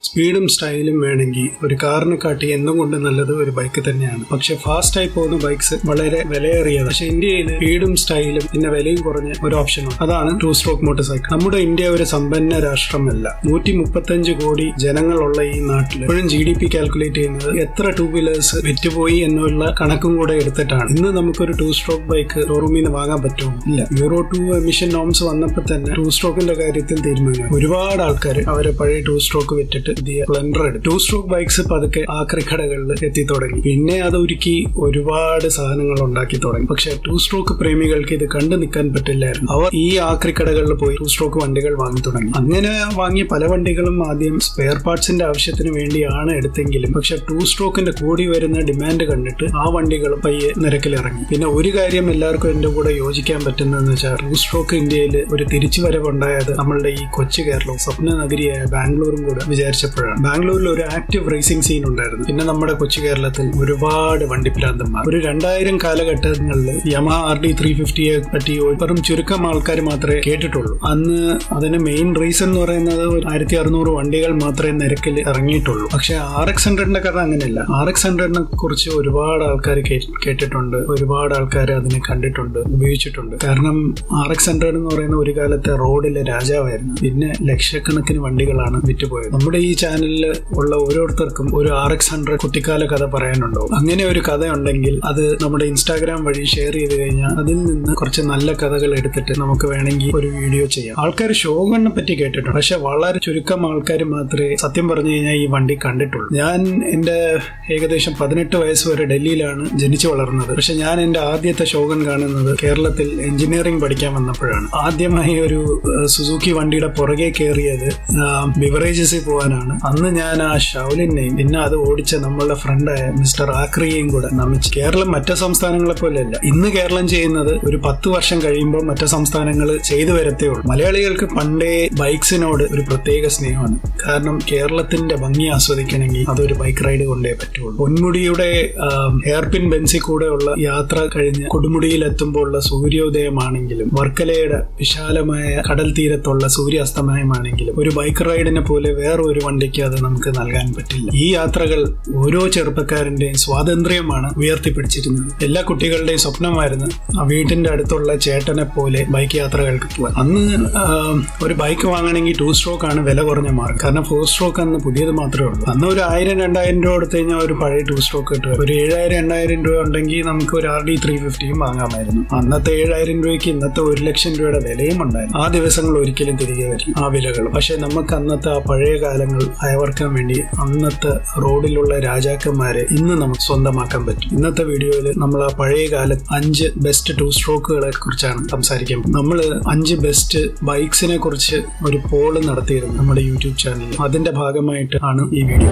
സ്പീഡും സ്റ്റൈലും വേണമെങ്കിൽ ഒരു കാറിനെ കാട്ടി എന്തും കൊണ്ട് നല്ലത് ഒരു ബൈക്ക് തന്നെയാണ് പക്ഷെ ഫാസ്റ്റ് ആയി പോകുന്ന ബൈക്സ് വളരെ വിലയേറിയത് പക്ഷെ ഇന്ത്യയിൽ സ്പീഡും സ്റ്റൈലും പിന്നെ വിലയും കുറഞ്ഞ ഒരു ഓപ്ഷനാണ് അതാണ് ടു സ്ട്രോക്ക് മോട്ടോർ സൈക്കിൾ നമ്മുടെ ഇന്ത്യ ഒരു സമ്പന്ന രാഷ്ട്രമല്ല നൂറ്റി മുപ്പത്തഞ്ച് കോടി ജനങ്ങളുള്ള ഈ നാട്ടിൽ എപ്പോഴും ജി ഡി പി കാൽക്കുലേറ്റ് ചെയ്യുന്നത് എത്ര ടൂ വീലേഴ്സ് വിറ്റുപോയി എന്നുള്ള കണക്കും കൂടെ എടുത്തിട്ടാണ് ഇന്ന് നമുക്കൊരു ടു സ്ട്രോക്ക് ബൈക്ക് ഷോറൂമിൽ നിന്ന് വാങ്ങാൻ പറ്റുമോ ഇല്ല യൂറോ ടു എമിഷൻ നോംസ് വന്നപ്പോൾ തന്നെ ടു സ്ട്രോക്കിന്റെ കാര്യത്തിൽ തീരുമാനം ഒരുപാട് ആൾക്കാർ അവരെ പഴയ ടു സ്ട്രോക്ക് വിറ്റിട്ട് പുതിയ സ്പ്ലെൻഡർ എടുത്തു ടു സ്ട്രോക്ക് ബൈക്സ് പതുക്കെ ആക്രിക്കടകളിൽ എത്തി തുടങ്ങി പിന്നെ അത് ഒരുക്കി ഒരുപാട് സാധനങ്ങൾ ഉണ്ടാക്കി തുടങ്ങി പക്ഷെ ടു സ്ട്രോക്ക് പ്രേമികൾക്ക് ഇത് കണ്ടു നിൽക്കാൻ പറ്റില്ലായിരുന്നു അവർ ഈ ആക്രിക്കടകളിൽ പോയി ടു സ്ട്രോക്ക് വണ്ടികൾ വാങ്ങി തുടങ്ങി അങ്ങനെ വാങ്ങിയ പല വണ്ടികളും ആദ്യം സ്പെയർ പാർട്സിന്റെ ആവശ്യത്തിന് വേണ്ടിയാണ് എടുത്തെങ്കിലും പക്ഷെ ടു സ്ട്രോക്കിന്റെ കൂടി വരുന്ന ഡിമാൻഡ് കണ്ടിട്ട് ആ വണ്ടികൾ പയ്യെ നിരക്കിലിറങ്ങി പിന്നെ ഒരു കാര്യം എല്ലാവർക്കും എന്റെ കൂടെ യോജിക്കാൻ പറ്റുന്നതെന്ന് വെച്ചാൽ ടു സ്ട്രോക്ക് ഇന്ത്യയിൽ ഒരു തിരിച്ചുവരവുണ്ടായത് നമ്മളുടെ ഈ കൊച്ചു കേരളവും സ്വപ്ന നഗരിയായ ബാംഗ്ലൂരും കൂടെ വിചാരിച്ചപ്പോഴാണ് ബാംഗ്ലൂരിൽ ഒരു ആക്റ്റീവ് റേസിംഗ് സീൻ ഉണ്ടായിരുന്നു പിന്നെ നമ്മുടെ കൊച്ചു കേരളത്തിൽ ഒരുപാട് വണ്ടിപ്രാന്തന്മാർ ഒരു രണ്ടായിരം കാലഘട്ടങ്ങളിൽ യമഹ ആർ ഡി ത്രീ ഫിഫ്റ്റിയെ പറ്റി വെറും ചുരുക്കം ആൾക്കാർ മാത്രമേ കേട്ടിട്ടുള്ളൂ അന്ന് അതിന് മെയിൻ റീസൺ എന്ന് പറയുന്നത് ആയിരത്തി അറുന്നൂറ് വണ്ടികൾ മാത്രമേ നിരക്കിൽ ഇറങ്ങിയിട്ടുള്ളൂ പക്ഷെ ആർ എക്സ് ഹൺഡ്രഡിന്റെ കാരണം അങ്ങനെയല്ല ആർ എക്സ് ഹൺഡ്രഡിനെ കുറിച്ച് ഒരുപാട് ആൾക്കാർ കേട്ടിട്ടുണ്ട് ഒരുപാട് ആൾക്കാർ അതിനെ കണ്ടിട്ടുണ്ട് ഉപയോഗിച്ചിട്ടുണ്ട് കാരണം ആർ എക്സ് ഹൺഡ്രഡ് എന്ന് പറയുന്ന ഒരു കാലത്തെ റോഡിലെ രാജാവായിരുന്നു പിന്നെ ലക്ഷക്കണക്കിന് വണ്ടികളാണ് വിറ്റുപോയത് നമ്മുടെ ഈ ചാനലിൽ ഉള്ള ഓരോരുത്തർക്കും ഒരു ആർ എക്സ് ഹൺഡ്രഡ് കുട്ടിക്കാല കഥ പറയാനുണ്ടാവും അങ്ങനെ ഒരു കഥ ഉണ്ടെങ്കിൽ അത് നമ്മുടെ ഇൻസ്റ്റാഗ്രാം വഴി ഷെയർ ചെയ്ത് കഴിഞ്ഞാൽ അതിൽ നിന്ന് കുറച്ച് നല്ല കഥകൾ എടുത്തിട്ട് നമുക്ക് വേണമെങ്കിൽ ഒരു വീഡിയോ ചെയ്യാം ആൾക്കാർ ഷോഗണ്ണെ പറ്റി കേട്ടിട്ടുണ്ട് പക്ഷെ വളരെ ചുരുക്കം ആൾക്കാർ മാത്രമേ സത്യം പറഞ്ഞു കഴിഞ്ഞാൽ ഈ വണ്ടി കണ്ടിട്ടുള്ളൂ ഞാൻ എൻ്റെ ഏകദേശം പതിനെട്ട് വയസ്സ് വരെ ഡൽഹിയിലാണ് ജനിച്ചു വളർന്നത് പക്ഷെ ഞാൻ എൻ്റെ ആദ്യത്തെ ഷോഗൺ കാണുന്നത് കേരളത്തിൽ എഞ്ചിനീയറിംഗ് പഠിക്കാൻ വന്നപ്പോഴാണ് ആദ്യമായി ഒരു ഏഹ്, സുസുക്കി വണ്ടിയുടെ പുറകെ കയറിയത് ബിവറേജസിൽ പോകാനാണ് അന്ന് ഞാൻ ആ ഷൗലിനെയും പിന്നെ അത് ഓടിച്ച നമ്മളുടെ ഫ്രണ്ടായ മിസ്റ്റർ ആക്രിയെയും കൂടെ നമിച്ചു കേരളം മറ്റു സംസ്ഥാനങ്ങളെ പോലെയല്ല ഇന്ന് കേരളം ചെയ്യുന്നത് ഒരു പത്ത് വർഷം കഴിയുമ്പോൾ മറ്റു സംസ്ഥാനങ്ങൾ ചെയ്തു വരത്തേ ഉള്ളൂ മലയാളികൾക്ക് പണ്ടേ ബൈക്സിനോട് ഒരു പ്രത്യേക സ്നേഹമാണ് കാരണം കേരളത്തിന്റെ ഭംഗി ആസ്വദിക്കണമെങ്കിൽ അതൊരു ബൈക്ക് റൈഡ് കൊണ്ടേ പറ്റുള്ളൂ പൊന്മുടിയുടെ ഹെയർപിൻ ബെൻസിൽ കൂടെയുള്ള യാത്ര കഴിഞ്ഞ് കൊടുമുടിയിൽ എത്തുമ്പോൾ ഉള്ള സൂര്യോദയമാണെങ്കിലും വർക്കലയുടെ വിശാലമായ കടൽ തീരത്തുള്ള സൂര്യാസ്തമയമാണെങ്കിലും ഒരു ബൈക്ക് റൈഡിനെ പോലെ വേറെ ഒരു വണ്ടിക്ക് അത് നമുക്ക് നൽകാൻ പറ്റില്ല ഈ യാത്രകൾ ഓരോ ചെറുപ്പക്കാരന്റെയും സ്വാതന്ത്ര്യമാണ് ഉയർത്തിപ്പിടിച്ചിരുന്നത് എല്ലാ കുട്ടികളുടെയും സ്വപ്നമായിരുന്നു ആ വീട്ടിന്റെ അടുത്തുള്ള ചേട്ടനെ പോലെ ബൈക്ക് യാത്രകൾക്ക് പോകാൻ അന്ന് ആ, ഒരു ബൈക്ക് വാങ്ങണമെങ്കിൽ ടു സ്ട്രോക്ക് ആണ് വില കുറഞ്ഞ മാർഗം കാരണം ഫോർ സ്ട്രോക്ക് അന്ന് പുതിയത് മാത്രമേ ഉള്ളൂ അന്ന് ഒരു ആയിരം രണ്ടായിരം രൂപ കൊടുത്തു കഴിഞ്ഞാൽ ഒരു പഴയ ടു സ്ട്രോക്ക് കിട്ടും ഒരു ഏഴായിരം എണ്ണായിരം രൂപ ഉണ്ടെങ്കിൽ നമുക്ക് ഒരു ആർ ഡി ത്രീ ഫിഫ്റ്റിയും വാങ്ങാമായിരുന്നു അന്നത്തെ ഏഴായിരം രൂപയ്ക്ക് ഇന്നത്തെ ഒരു ലക്ഷം രൂപയുടെ വിലയും ഉണ്ടായിരുന്നു ആ ദിവസങ്ങൾ ഒരിക്കലും തിരികെ വരും ആ വിലകൾ പക്ഷെ നമുക്ക് അന്നത്തെ ആ പഴയ കാലങ്ങൾ അയവർക്കാൻ വേണ്ടി അന്നത്തെ റോഡിലുള്ള രാജാക്കന്മാരെ ഇന്ന് നമുക്ക് സ്വന്തമാക്കാൻ പറ്റും ഇന്നത്തെ വീഡിയോയിൽ നമ്മൾ ആ പഴയ കാലത്ത് അഞ്ച് ബെസ്റ്റ് ടു സ്ട്രോക്കുകളെ കുറിച്ചാണ് സംസാരിക്കാൻ നമ്മൾ അഞ്ച് ബെസ്റ്റ് ബൈക്സിനെ കുറിച്ച് ഒരു പോള് നടത്തിയിരുന്നു നമ്മുടെ യൂട്യൂബ് ചാനലിൽ അതിന്റെ ഭാഗമായിട്ട് ആണ് ഈ വീഡിയോ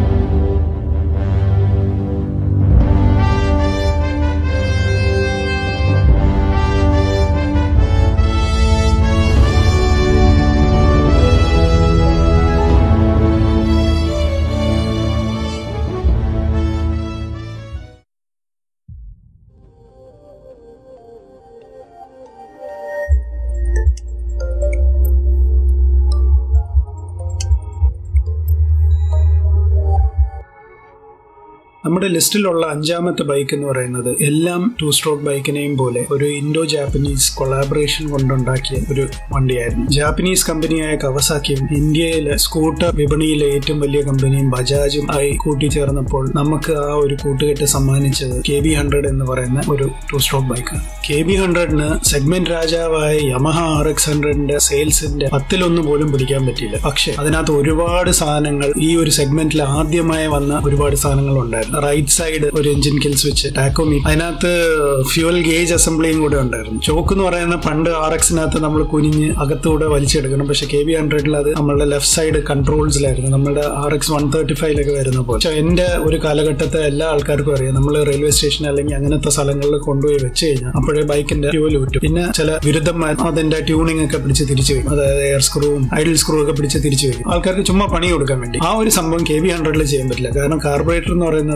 നമ്മുടെ ലിസ്റ്റിലുള്ള അഞ്ചാമത്തെ ബൈക്ക് എന്ന് പറയുന്നത് എല്ലാം ടു സ്ട്രോക്ക് ബൈക്കിനെയും പോലെ ഒരു ഇൻഡോ ജാപ്പനീസ് കൊളാബറേഷൻ കൊണ്ടുണ്ടാക്കിയ ഒരു വണ്ടിയായിരുന്നു ജാപ്പനീസ് കമ്പനിയായ കവസാക്കിയും ഇന്ത്യയിലെ സ്കൂട്ടർ വിപണിയിലെ ഏറ്റവും വലിയ കമ്പനിയും ബജാജും ആയി കൂട്ടിച്ചേർന്നപ്പോൾ നമുക്ക് ആ ഒരു കൂട്ടുകെട്ട് സമ്മാനിച്ചത് കെ ബി ഹൺഡ്രഡ് എന്ന് പറയുന്ന ഒരു ടു സ്ട്രോക്ക് ബൈക്കാണ് കെ ബി ഹൺഡ്രഡിന് സെഗ്മെന്റ് രാജാവായ യമഹ ആർ എക്സ് ഹൺഡ്രഡിന്റെ സെയിൽസിന്റെ പത്തിലൊന്ന് പോലും പിടിക്കാൻ പറ്റിയില്ല പക്ഷെ അതിനകത്ത് ഒരുപാട് സാധനങ്ങൾ ഈ ഒരു സെഗ്മെന്റിൽ ആദ്യമായി വന്ന ഒരുപാട് സാധനങ്ങൾ ഉണ്ടായിരുന്നു റൈറ്റ് സൈഡ് ഒരു എഞ്ചിൻ കിൽ സ്വിച്ച് ടാക്കോമി അതിനകത്ത് ഫ്യൂൽ ഗേജ് അസംബ്ലിയും കൂടെ ഉണ്ടായിരുന്നു ചോക്ക് എന്ന് പറയുന്ന പണ്ട് ആർ എക്സിനകത്ത് നമ്മൾ കുനിഞ്ഞ് അകത്തൂടെ വലിച്ചെടുക്കണം പക്ഷെ കെ ബി ഹൺഡ്രഡിൽ അത് നമ്മളുടെ ലെഫ്റ്റ് സൈഡ് കൺട്രോൾസിലായിരുന്നു നമ്മുടെ ആർ എക്സ് വൺ തേർട്ടി ഫൈവിലൊക്കെ വരുന്ന പോലെ പക്ഷെ എന്റെ ഒരു കാലഘട്ടത്തെ എല്ലാ ആൾക്കാർക്കും അറിയാം നമ്മൾ റെയിൽവേ സ്റ്റേഷൻ അല്ലെങ്കിൽ അങ്ങനത്തെ സ്ഥലങ്ങളിൽ കൊണ്ടുപോയി വെച്ച് കഴിഞ്ഞാൽ അപ്പോഴേ ബൈക്കിന്റെ ഫ്യൂൽ കിട്ടും പിന്നെ ചില വിരുദ്ധന്മാർ അതിന്റെ ട്യൂണിംഗ് ഒക്കെ പിടിച്ച് തിരിച്ചു വയ്ക്കും അതായത് എയർ സ്ക്രൂവും ഐഡിൽ സ്ക്രൂ ഒക്കെ പിടിച്ച് തിരിച്ചു വയ്ക്കും ആൾക്കാർക്ക് ചുമ്മാ പണി കൊടുക്കാൻ വേണ്ടി ആ ഒരു സംഭവം കെ ബി ഹൺഡ്രഡിൽ ചെയ്യാൻ പറ്റില്ല കാരണം കാർബറേറ്റർ എന്ന് പറയുന്നത്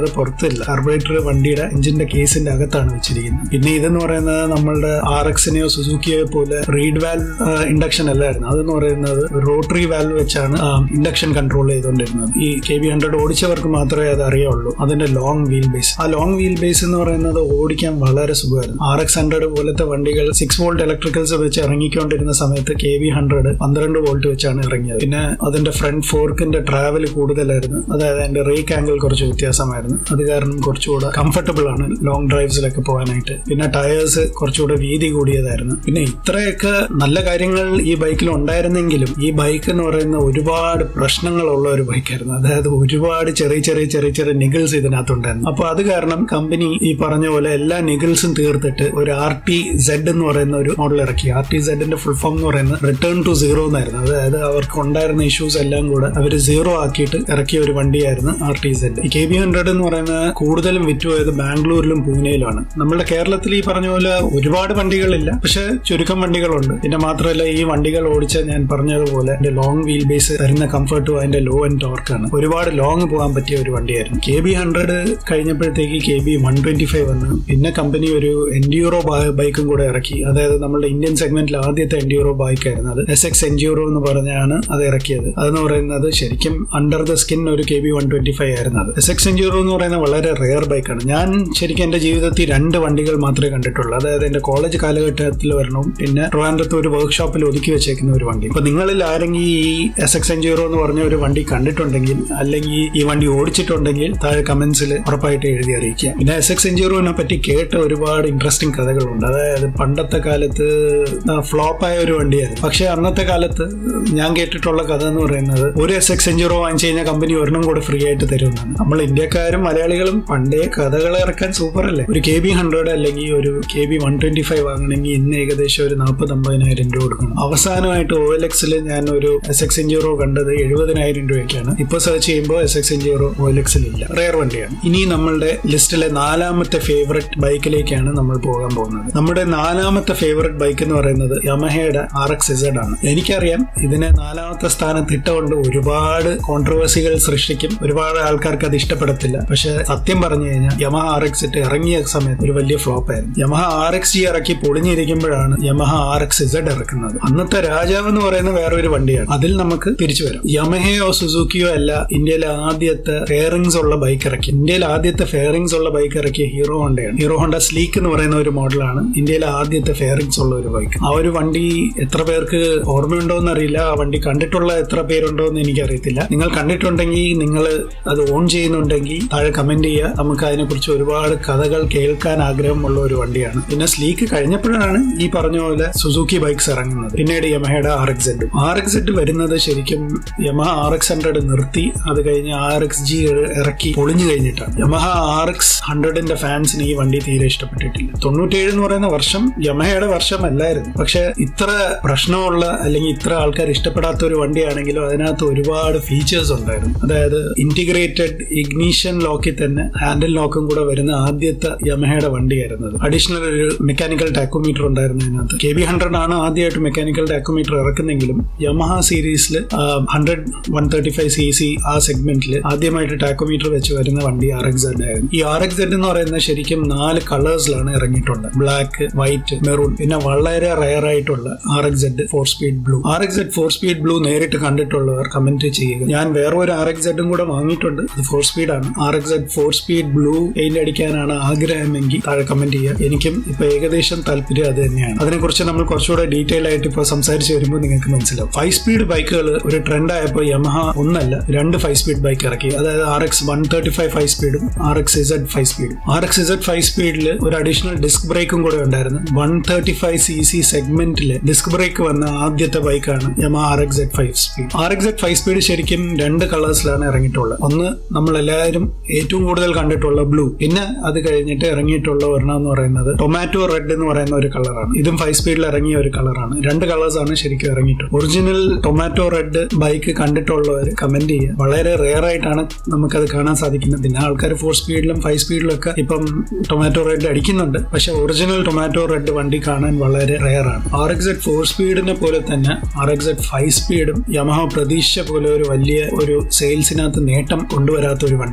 പറയുന്നത് പുറത്തില്ല കാർബറേറ്റർ വണ്ടിയുടെ എഞ്ചിന്റെ കേസിന്റെ അകത്താണ് വെച്ചിരിക്കുന്നത് പിന്നെ ഇതെന്ന് പറയുന്നത് നമ്മളുടെ ആർ എക്സിനെയോ സുസുക്കിയോ പോലെ റീഡ് വാൽവ് ഇൻഡക്ഷൻ അല്ലായിരുന്നു അതെന്ന് പറയുന്നത് റോട്ടറി വാൽവ് വെച്ചാണ് ഇൻഡക്ഷൻ കൺട്രോൾ ചെയ്തുകൊണ്ടിരുന്നത് ഈ കെ ബി ഹൺഡ്രഡ് ഓടിച്ചവർക്ക് മാത്രമേ അത് അറിയാവുള്ളൂ അതിന്റെ ലോങ് വീൽ ബേസ് ആ ലോങ് വീൽ ബേസ് എന്ന് പറയുന്നത് ഓടിക്കാൻ വളരെ സുഖമായിരുന്നു ആർ എക്സ് ഹൺഡ്രഡ് പോലത്തെ വണ്ടികൾ സിക്സ് വോൾട്ട് ഇലക്ട്രിക്കൽസ് വെച്ച് ഇറങ്ങിക്കൊണ്ടിരുന്ന സമയത്ത് കെ വി ഹൺഡ്രഡ് പന്ത്രണ്ട് വോൾട്ട് വെച്ചാണ് ഇറങ്ങിയത് പിന്നെ അതിന്റെ ഫ്രണ്ട് ഫോർക്കിന്റെ ട്രാവൽ കൂടുതലായിരുന്നു അതായത് അതിന്റെ റേക്ക് ആംഗിൾ കുറച്ച് വ്യത്യാസമായിരുന്നു അത് കാരണം കുറച്ചുകൂടെ കംഫർട്ടബിൾ ആണ് ലോങ് ഡ്രൈവ്സിലൊക്കെ പോകാനായിട്ട് പിന്നെ ടയേഴ്സ് കുറച്ചുകൂടെ വീതി കൂടിയതായിരുന്നു പിന്നെ ഇത്രയൊക്കെ നല്ല കാര്യങ്ങൾ ഈ ബൈക്കിൽ ഉണ്ടായിരുന്നെങ്കിലും ഈ ബൈക്ക് എന്ന് പറയുന്ന ഒരുപാട് പ്രശ്നങ്ങളുള്ള ഒരു ബൈക്കായിരുന്നു അതായത് ഒരുപാട് ചെറിയ ചെറിയ ചെറിയ ചെറിയ നിഗിൾസ് ഇതിനകത്തുണ്ടായിരുന്നു അപ്പൊ അത് കാരണം കമ്പനി ഈ പറഞ്ഞ പോലെ എല്ലാ നിഗിൾസും തീർത്തിട്ട് ഒരു ആർ ടി സെഡ് എന്ന് പറയുന്ന ഒരു മോഡൽ ഇറക്കി ആർ ടി സെഡിന്റെ ഫുൾ ഫോം എന്ന് പറയുന്നത് റിട്ടേൺ ടു സീറോ എന്നായിരുന്നു അതായത് അവർക്ക് ഉണ്ടായിരുന്ന ഇഷ്യൂസ് എല്ലാം കൂടെ അവർ സീറോ ആക്കിയിട്ട് ഇറക്കിയ ഒരു വണ്ടിയായിരുന്നു ആർ ടി സെഡ് ഈ കെ ബി ഹൺഡ്രഡ് എന്ന് പറയുന്നത് കൂടുതലും വിറ്റുപോയത് ബാംഗ്ലൂരിലും പൂനെയിലുമാണ് നമ്മുടെ കേരളത്തിൽ ഈ പറഞ്ഞ പോലെ ഒരുപാട് വണ്ടികളില്ല പക്ഷെ ചുരുക്കം വണ്ടികളുണ്ട് പിന്നെ മാത്രമല്ല ഈ വണ്ടികൾ ഓടിച്ച ഞാൻ പറഞ്ഞതുപോലെ അതിന്റെ ലോങ് വീൽ ബേസ് തരുന്ന കംഫർട്ടും അതിന്റെ ലോ ആൻഡ് ടോർക്കാണ് ഒരുപാട് ലോങ് പോകാൻ പറ്റിയ ഒരു വണ്ടിയായിരുന്നു കെ ബി ഹൺഡ്രഡ് കഴിഞ്ഞപ്പോഴത്തേക്ക് K B one twenty five വന്നു പിന്നെ കമ്പനി ഒരു എൻഡ്യൂറോ ബൈക്കും കൂടെ ഇറക്കി അതായത് നമ്മുടെ ഇന്ത്യൻ സെഗ്മെന്റിൽ ആദ്യത്തെ എൻഡ്യൂറോ ബൈക്കായിരുന്നു അത് എസ് എക്സ് എൻഡ്യൂറോ എന്ന് പറഞ്ഞാണ് അത് ഇറക്കിയത് അതെന്ന് പറയുന്നത് ശരിക്കും അണ്ടർ ദ സ്കിൻ ഒരു K B one twenty five ആയിരുന്നു അത് എസ് എക്സ് എൻഡ്യൂറോ എന്ന് പറയുന്നത് വളരെ റെയർ ബൈക്കാണ് ഞാൻ ശരിക്കും എന്റെ ജീവിതത്തിൽ രണ്ട് വണ്ടികൾ മാത്രമേ കണ്ടിട്ടുള്ളൂ അതായത് എന്റെ കോളേജ് കാലഘട്ടത്തിൽ വരണവും പിന്നെ ട്രിവാൻഡ്രത്ത് ഒരു വർക്ക്ഷോപ്പിൽ ഒതുക്കി വെച്ചേക്കുന്ന ഒരു വണ്ടി അപ്പൊ നിങ്ങളിൽ ആരെങ്കിലും ഈ എസ് എക്സ് എൻജീറോ എന്ന് പറഞ്ഞ ഒരു വണ്ടി കണ്ടിട്ടുണ്ടെങ്കിൽ അല്ലെങ്കിൽ ഈ വണ്ടി ഓടിച്ചിട്ടുണ്ടെങ്കിൽ താഴെ കമന്റ്സിൽ ഉറപ്പായിട്ട് എഴുതി അറിയിക്കുക പിന്നെ എസ് എക്സ് എൻജീറോനെ പറ്റി കേട്ട ഒരുപാട് ഇൻട്രസ്റ്റിംഗ് കഥകളുണ്ട് അതായത് പണ്ടത്തെ കാലത്ത് ഫ്ലോപ്പായ ഒരു വണ്ടിയായിരുന്നു പക്ഷെ അന്നത്തെ കാലത്ത് ഞാൻ കേട്ടിട്ടുള്ള കഥ എന്ന് പറയുന്നത് ഒരു എസ് എക്സ് എൻജീറോ വാങ്ങിച്ചു കഴിഞ്ഞാൽ കമ്പനി ഒരെണ്ണം കൂടെ ഫ്രീ ആയിട്ട് തരുമെന്നാണ് നമ്മൾ ഇന്ത്യക്കാരും മലയാളികളും പണ്ടേ കഥകൾ ഇറക്കാൻ സൂപ്പർ അല്ലേ ഒരു കെ ബി ഹൺഡ്രഡ് അല്ലെങ്കിൽ ഒരു K B one twenty five വാങ്ങണമെങ്കിൽ ഇന്ന് ഏകദേശം ഒരു നാൽപ്പത് അമ്പതിനായിരം രൂപ കൊടുക്കണം അവസാനമായിട്ട് ഒ എൽ എക്സിൽ ഞാൻ ഒരു എസ് എക്സ് എൻജീറോ കണ്ടത് എഴുപതിനായിരം രൂപയ്ക്കാണ് ഇപ്പൊ സെർച്ച് ചെയ്യുമ്പോൾ എസ് എക്സ് എൻജീറോ ഒ എൽ എക്സിൽ ഇല്ല റെയർ വണ്ടിയാണ് ഇനി നമ്മളുടെ ലിസ്റ്റിലെ നാലാമത്തെ ഫേവററ്റ് ബൈക്കിലേക്കാണ് നമ്മൾ പോകാൻ പോകുന്നത് നമ്മുടെ നാലാമത്തെ ഫേവററ്റ് ബൈക്ക് എന്ന് പറയുന്നത് യമഹയുടെ ആർ എക്സ് ഇസഡ് ആണ് എനിക്കറിയാം ഇതിനെ നാലാമത്തെ സ്ഥാനത്ത് ഇട്ടുകൊണ്ട് ഒരുപാട് കോൺട്രവേഴ്സികൾ സൃഷ്ടിക്കും ഒരുപാട് ആൾക്കാർക്ക് അത് ഇഷ്ടപ്പെടത്തില്ല പക്ഷെ സത്യം പറഞ്ഞു കഴിഞ്ഞാൽ യമഹ ആർ എക്സ് ഇട്ട് ഇറങ്ങിയ സമയത്ത് ഒരു വലിയ ഫ്ലോപ്പ് ആയിരുന്നു യമഹ ആർ എക്സ് ജി ഇറക്കി പൊളിഞ്ഞിരിക്കുമ്പോഴാണ് യമഹ ആർ എക്സ് ഇസഡ് ഇറക്കുന്നത് അന്നത്തെ രാജാവ് എന്ന് പറയുന്ന വേറൊരു വണ്ടിയാണ് അതിൽ നമുക്ക് തിരിച്ചു വരാം യമഹയോ സുസുക്കിയോ അല്ല ഇന്ത്യയിലെ ആദ്യത്തെ ഫെയറിംഗ്സ് ഉള്ള ബൈക്ക് ഇറക്കി ഇന്ത്യയിലെ ആദ്യത്തെ ഫെയറിംഗ്സ് ഉള്ള ബൈക്ക് ഇറക്കിയ ഹീറോ ഹോണ്ടയാണ് ഹീറോ ഹോണ്ട സ്ലീക്ക് എന്ന് പറയുന്ന ഒരു മോഡലാണ് ഇന്ത്യയിലെ ആദ്യത്തെ ഫെയറിംഗ്സ് ഉള്ള ഒരു ബൈക്ക് ആ ഒരു വണ്ടി എത്ര പേർക്ക് ഓർമ്മയുണ്ടോ എന്നറിയില്ല ആ വണ്ടി കണ്ടിട്ടുള്ള എത്ര പേരുണ്ടോ എന്ന് എനിക്കറിയത്തില്ല നിങ്ങൾ കണ്ടിട്ടുണ്ടെങ്കിൽ നിങ്ങൾ അത് ഓൺ ചെയ്യുന്നുണ്ടെങ്കിൽ താഴെ കമന്റ് ചെയ്യുക നമുക്ക് അതിനെക്കുറിച്ച് ഒരുപാട് കഥകൾ കേൾക്കാൻ ആഗ്രഹമുള്ള ഒരു വണ്ടിയാണ് പിന്നെ സ്ലീക്ക് കഴിഞ്ഞപ്പോഴാണ് ഈ പറഞ്ഞ പോലെ സുസുക്കി ബൈക്സ് ഇറങ്ങുന്നത് പിന്നീട് യമഹയുടെ R X Z R X Z വരുന്നത് ശരിക്കും യമഹ ആർ എക്സ് ഹൺഡ്രഡ് നിർത്തി അത് കഴിഞ്ഞ് ആർ എക്സ് ജി ഇറക്കി പൊളിഞ്ഞു കഴിഞ്ഞിട്ടാണ് യമഹ ആർ എക്സ് ഹൺഡ്രഡിന്റെ ഫാൻസിന് ഈ വണ്ടി തീരെ ഇഷ്ടപ്പെട്ടിട്ടില്ല തൊണ്ണൂറ്റേഴ് എന്ന് പറയുന്ന വർഷം യമഹയുടെ വർഷം അല്ലായിരുന്നു പക്ഷെ ഇത്ര പ്രശ്നമുള്ള അല്ലെങ്കിൽ ഇത്ര ആൾക്കാർ ഇഷ്ടപ്പെടാത്ത ഒരു വണ്ടിയാണെങ്കിലും അതിനകത്ത് ഒരുപാട് ഫീച്ചേഴ്സ് ഉണ്ടായിരുന്നു അതായത് ഇന്റിഗ്രേറ്റഡ് ഇഗ്നീഷൻ ലോക്കിൽ തന്നെ ഹാൻഡിൽ ലോക്കും കൂടെ വരുന്ന ആദ്യത്തെ യമഹയുടെ വണ്ടിയായിരുന്നത് അഡീഷണൽ ഒരു മെക്കാനിക്കൽ ടാക്കോമീറ്റർ ഉണ്ടായിരുന്നു അതിനകത്ത് കെ ബി ഹൺഡ്രഡ് ആണ് ആദ്യമായിട്ട് മെക്കാനിക്കൽ ടാക്കോമീറ്റർ ഇറക്കുന്നെങ്കിലും യമഹ സീരീസിൽ hundred one thirty five C C ആ സെഗ്മെന്റിൽ ആദ്യമായിട്ട് ടാക്കോമീറ്റർ വെച്ച് വരുന്ന വണ്ടി ആർ എക്സ് സെഡ് ആയിരുന്നു ഈ ആർ എക്സ് സെഡ് എന്ന് പറയുന്നത് ശരിക്കും നാല് കളേഴ്സിലാണ് ഇറങ്ങിയിട്ടുണ്ട് ബ്ലാക്ക് വൈറ്റ് മെറൂൺ പിന്നെ വളരെ റയർ ആയിട്ടുള്ള R X Z four speed blue R X Z four speed blue നേരിട്ട് കണ്ടിട്ടുള്ളവർ കമന്റ് ചെയ്യുക ഞാൻ വേറെ ഒരു ആർ എക്സ് സെഡും കൂടെ വാങ്ങിയിട്ടുണ്ട് അത് ഫോർ സ്പീഡ് ആണ് R X Z four speed blue paint അടിക്കാനാണ് ആഗ്രഹമെങ്കിൽ താഴെ കമന്റ് ചെയ്യുക എനിക്കും ഇപ്പൊ ഏകദേശം താല്പര്യം അത് തന്നെയാണ് അതിനെക്കുറിച്ച് നമ്മൾ കുറച്ചുകൂടെ ഡീറ്റെയിൽ ആയിട്ട് ഇപ്പോൾ സംസാരിച്ച് വരുമ്പോൾ നിങ്ങൾക്ക് മനസ്സിലാവും ഫൈവ് സ്പീഡ് ബൈക്കുകൾ ഒരു ട്രെൻഡ് ആയപ്പോൾ യമഹ ഒന്നല്ല രണ്ട് ഫൈവ് സ്പീഡ് ബൈക്ക് ഇറക്കി അതായത് R X one thirty five five സ്പീഡും ആർ എക്സ് ഇസഡ് ഫൈവ് സ്പീഡും ആർ എക്സ് ഇസഡ് ഫൈവ് സ്പീഡിൽ ഒരു അഡീഷണൽ ഡിസ്ക് ബ്രേക്കും കൂടെ ഉണ്ടായിരുന്നു one thirty five C C സെഗ്മെന്റിൽ ഡിസ്ക് ബ്രേക്ക് വന്ന ആദ്യത്തെ ബൈക്കാണ് Yamaha R X Z five speed R X Z five speed ശരിക്കും രണ്ട് കളേഴ്സിലാണ് ഇറങ്ങിയിട്ടുള്ളത് ഒന്ന് നമ്മൾ എല്ലാവരും ഏറ്റവും കൂടുതൽ കണ്ടിട്ടുള്ള ബ്ലൂ പിന്നെ അത് കഴിഞ്ഞിട്ട് ഇറങ്ങിയിട്ടുള്ള ഒരെണ്ണം എന്ന് പറയുന്നത് ടൊമാറ്റോ റെഡ് എന്ന് പറയുന്ന ഒരു കളറാണ് ഇതും ഫൈവ് സ്പീഡിൽ ഇറങ്ങിയ ഒരു കളറാണ് രണ്ട് കളേഴ്സ് ആണ് ശരിക്കും ഇറങ്ങിയിട്ടുള്ളത് ഒറിജിനൽ ടൊമാറ്റോ റെഡ് ബൈക്ക് കണ്ടിട്ടുള്ളവർ കമന്റ് ചെയ്യുക വളരെ റെയർ ആയിട്ടാണ് നമുക്കത് കാണാൻ സാധിക്കുന്നത് പിന്നെ ആൾക്കാർ ഫോർ സ്പീഡിലും ഫൈവ് സ്പീഡിലും ഒക്കെ ഇപ്പം ടൊമാറ്റോ റെഡ് അടിക്കുന്നുണ്ട് പക്ഷെ ഒറിജിനൽ ടൊമാറ്റോ റെഡ് വണ്ടി കാണാൻ വളരെ റെയർ ആണ് ആർ എക്സ് എഡ് ഫോർ സ്പീഡിനെ പോലെ തന്നെ ആർ എക്സ് എഡ് ഫൈവ് സ്പീഡും യമഹ പ്രതീക്ഷ പോലെ ഒരു വലിയ ഒരു സെയിൽസിനകത്ത് നേട്ടം കൊണ്ടുവരാത്ത ഒരു വണ്ടിയാണ് ഇത്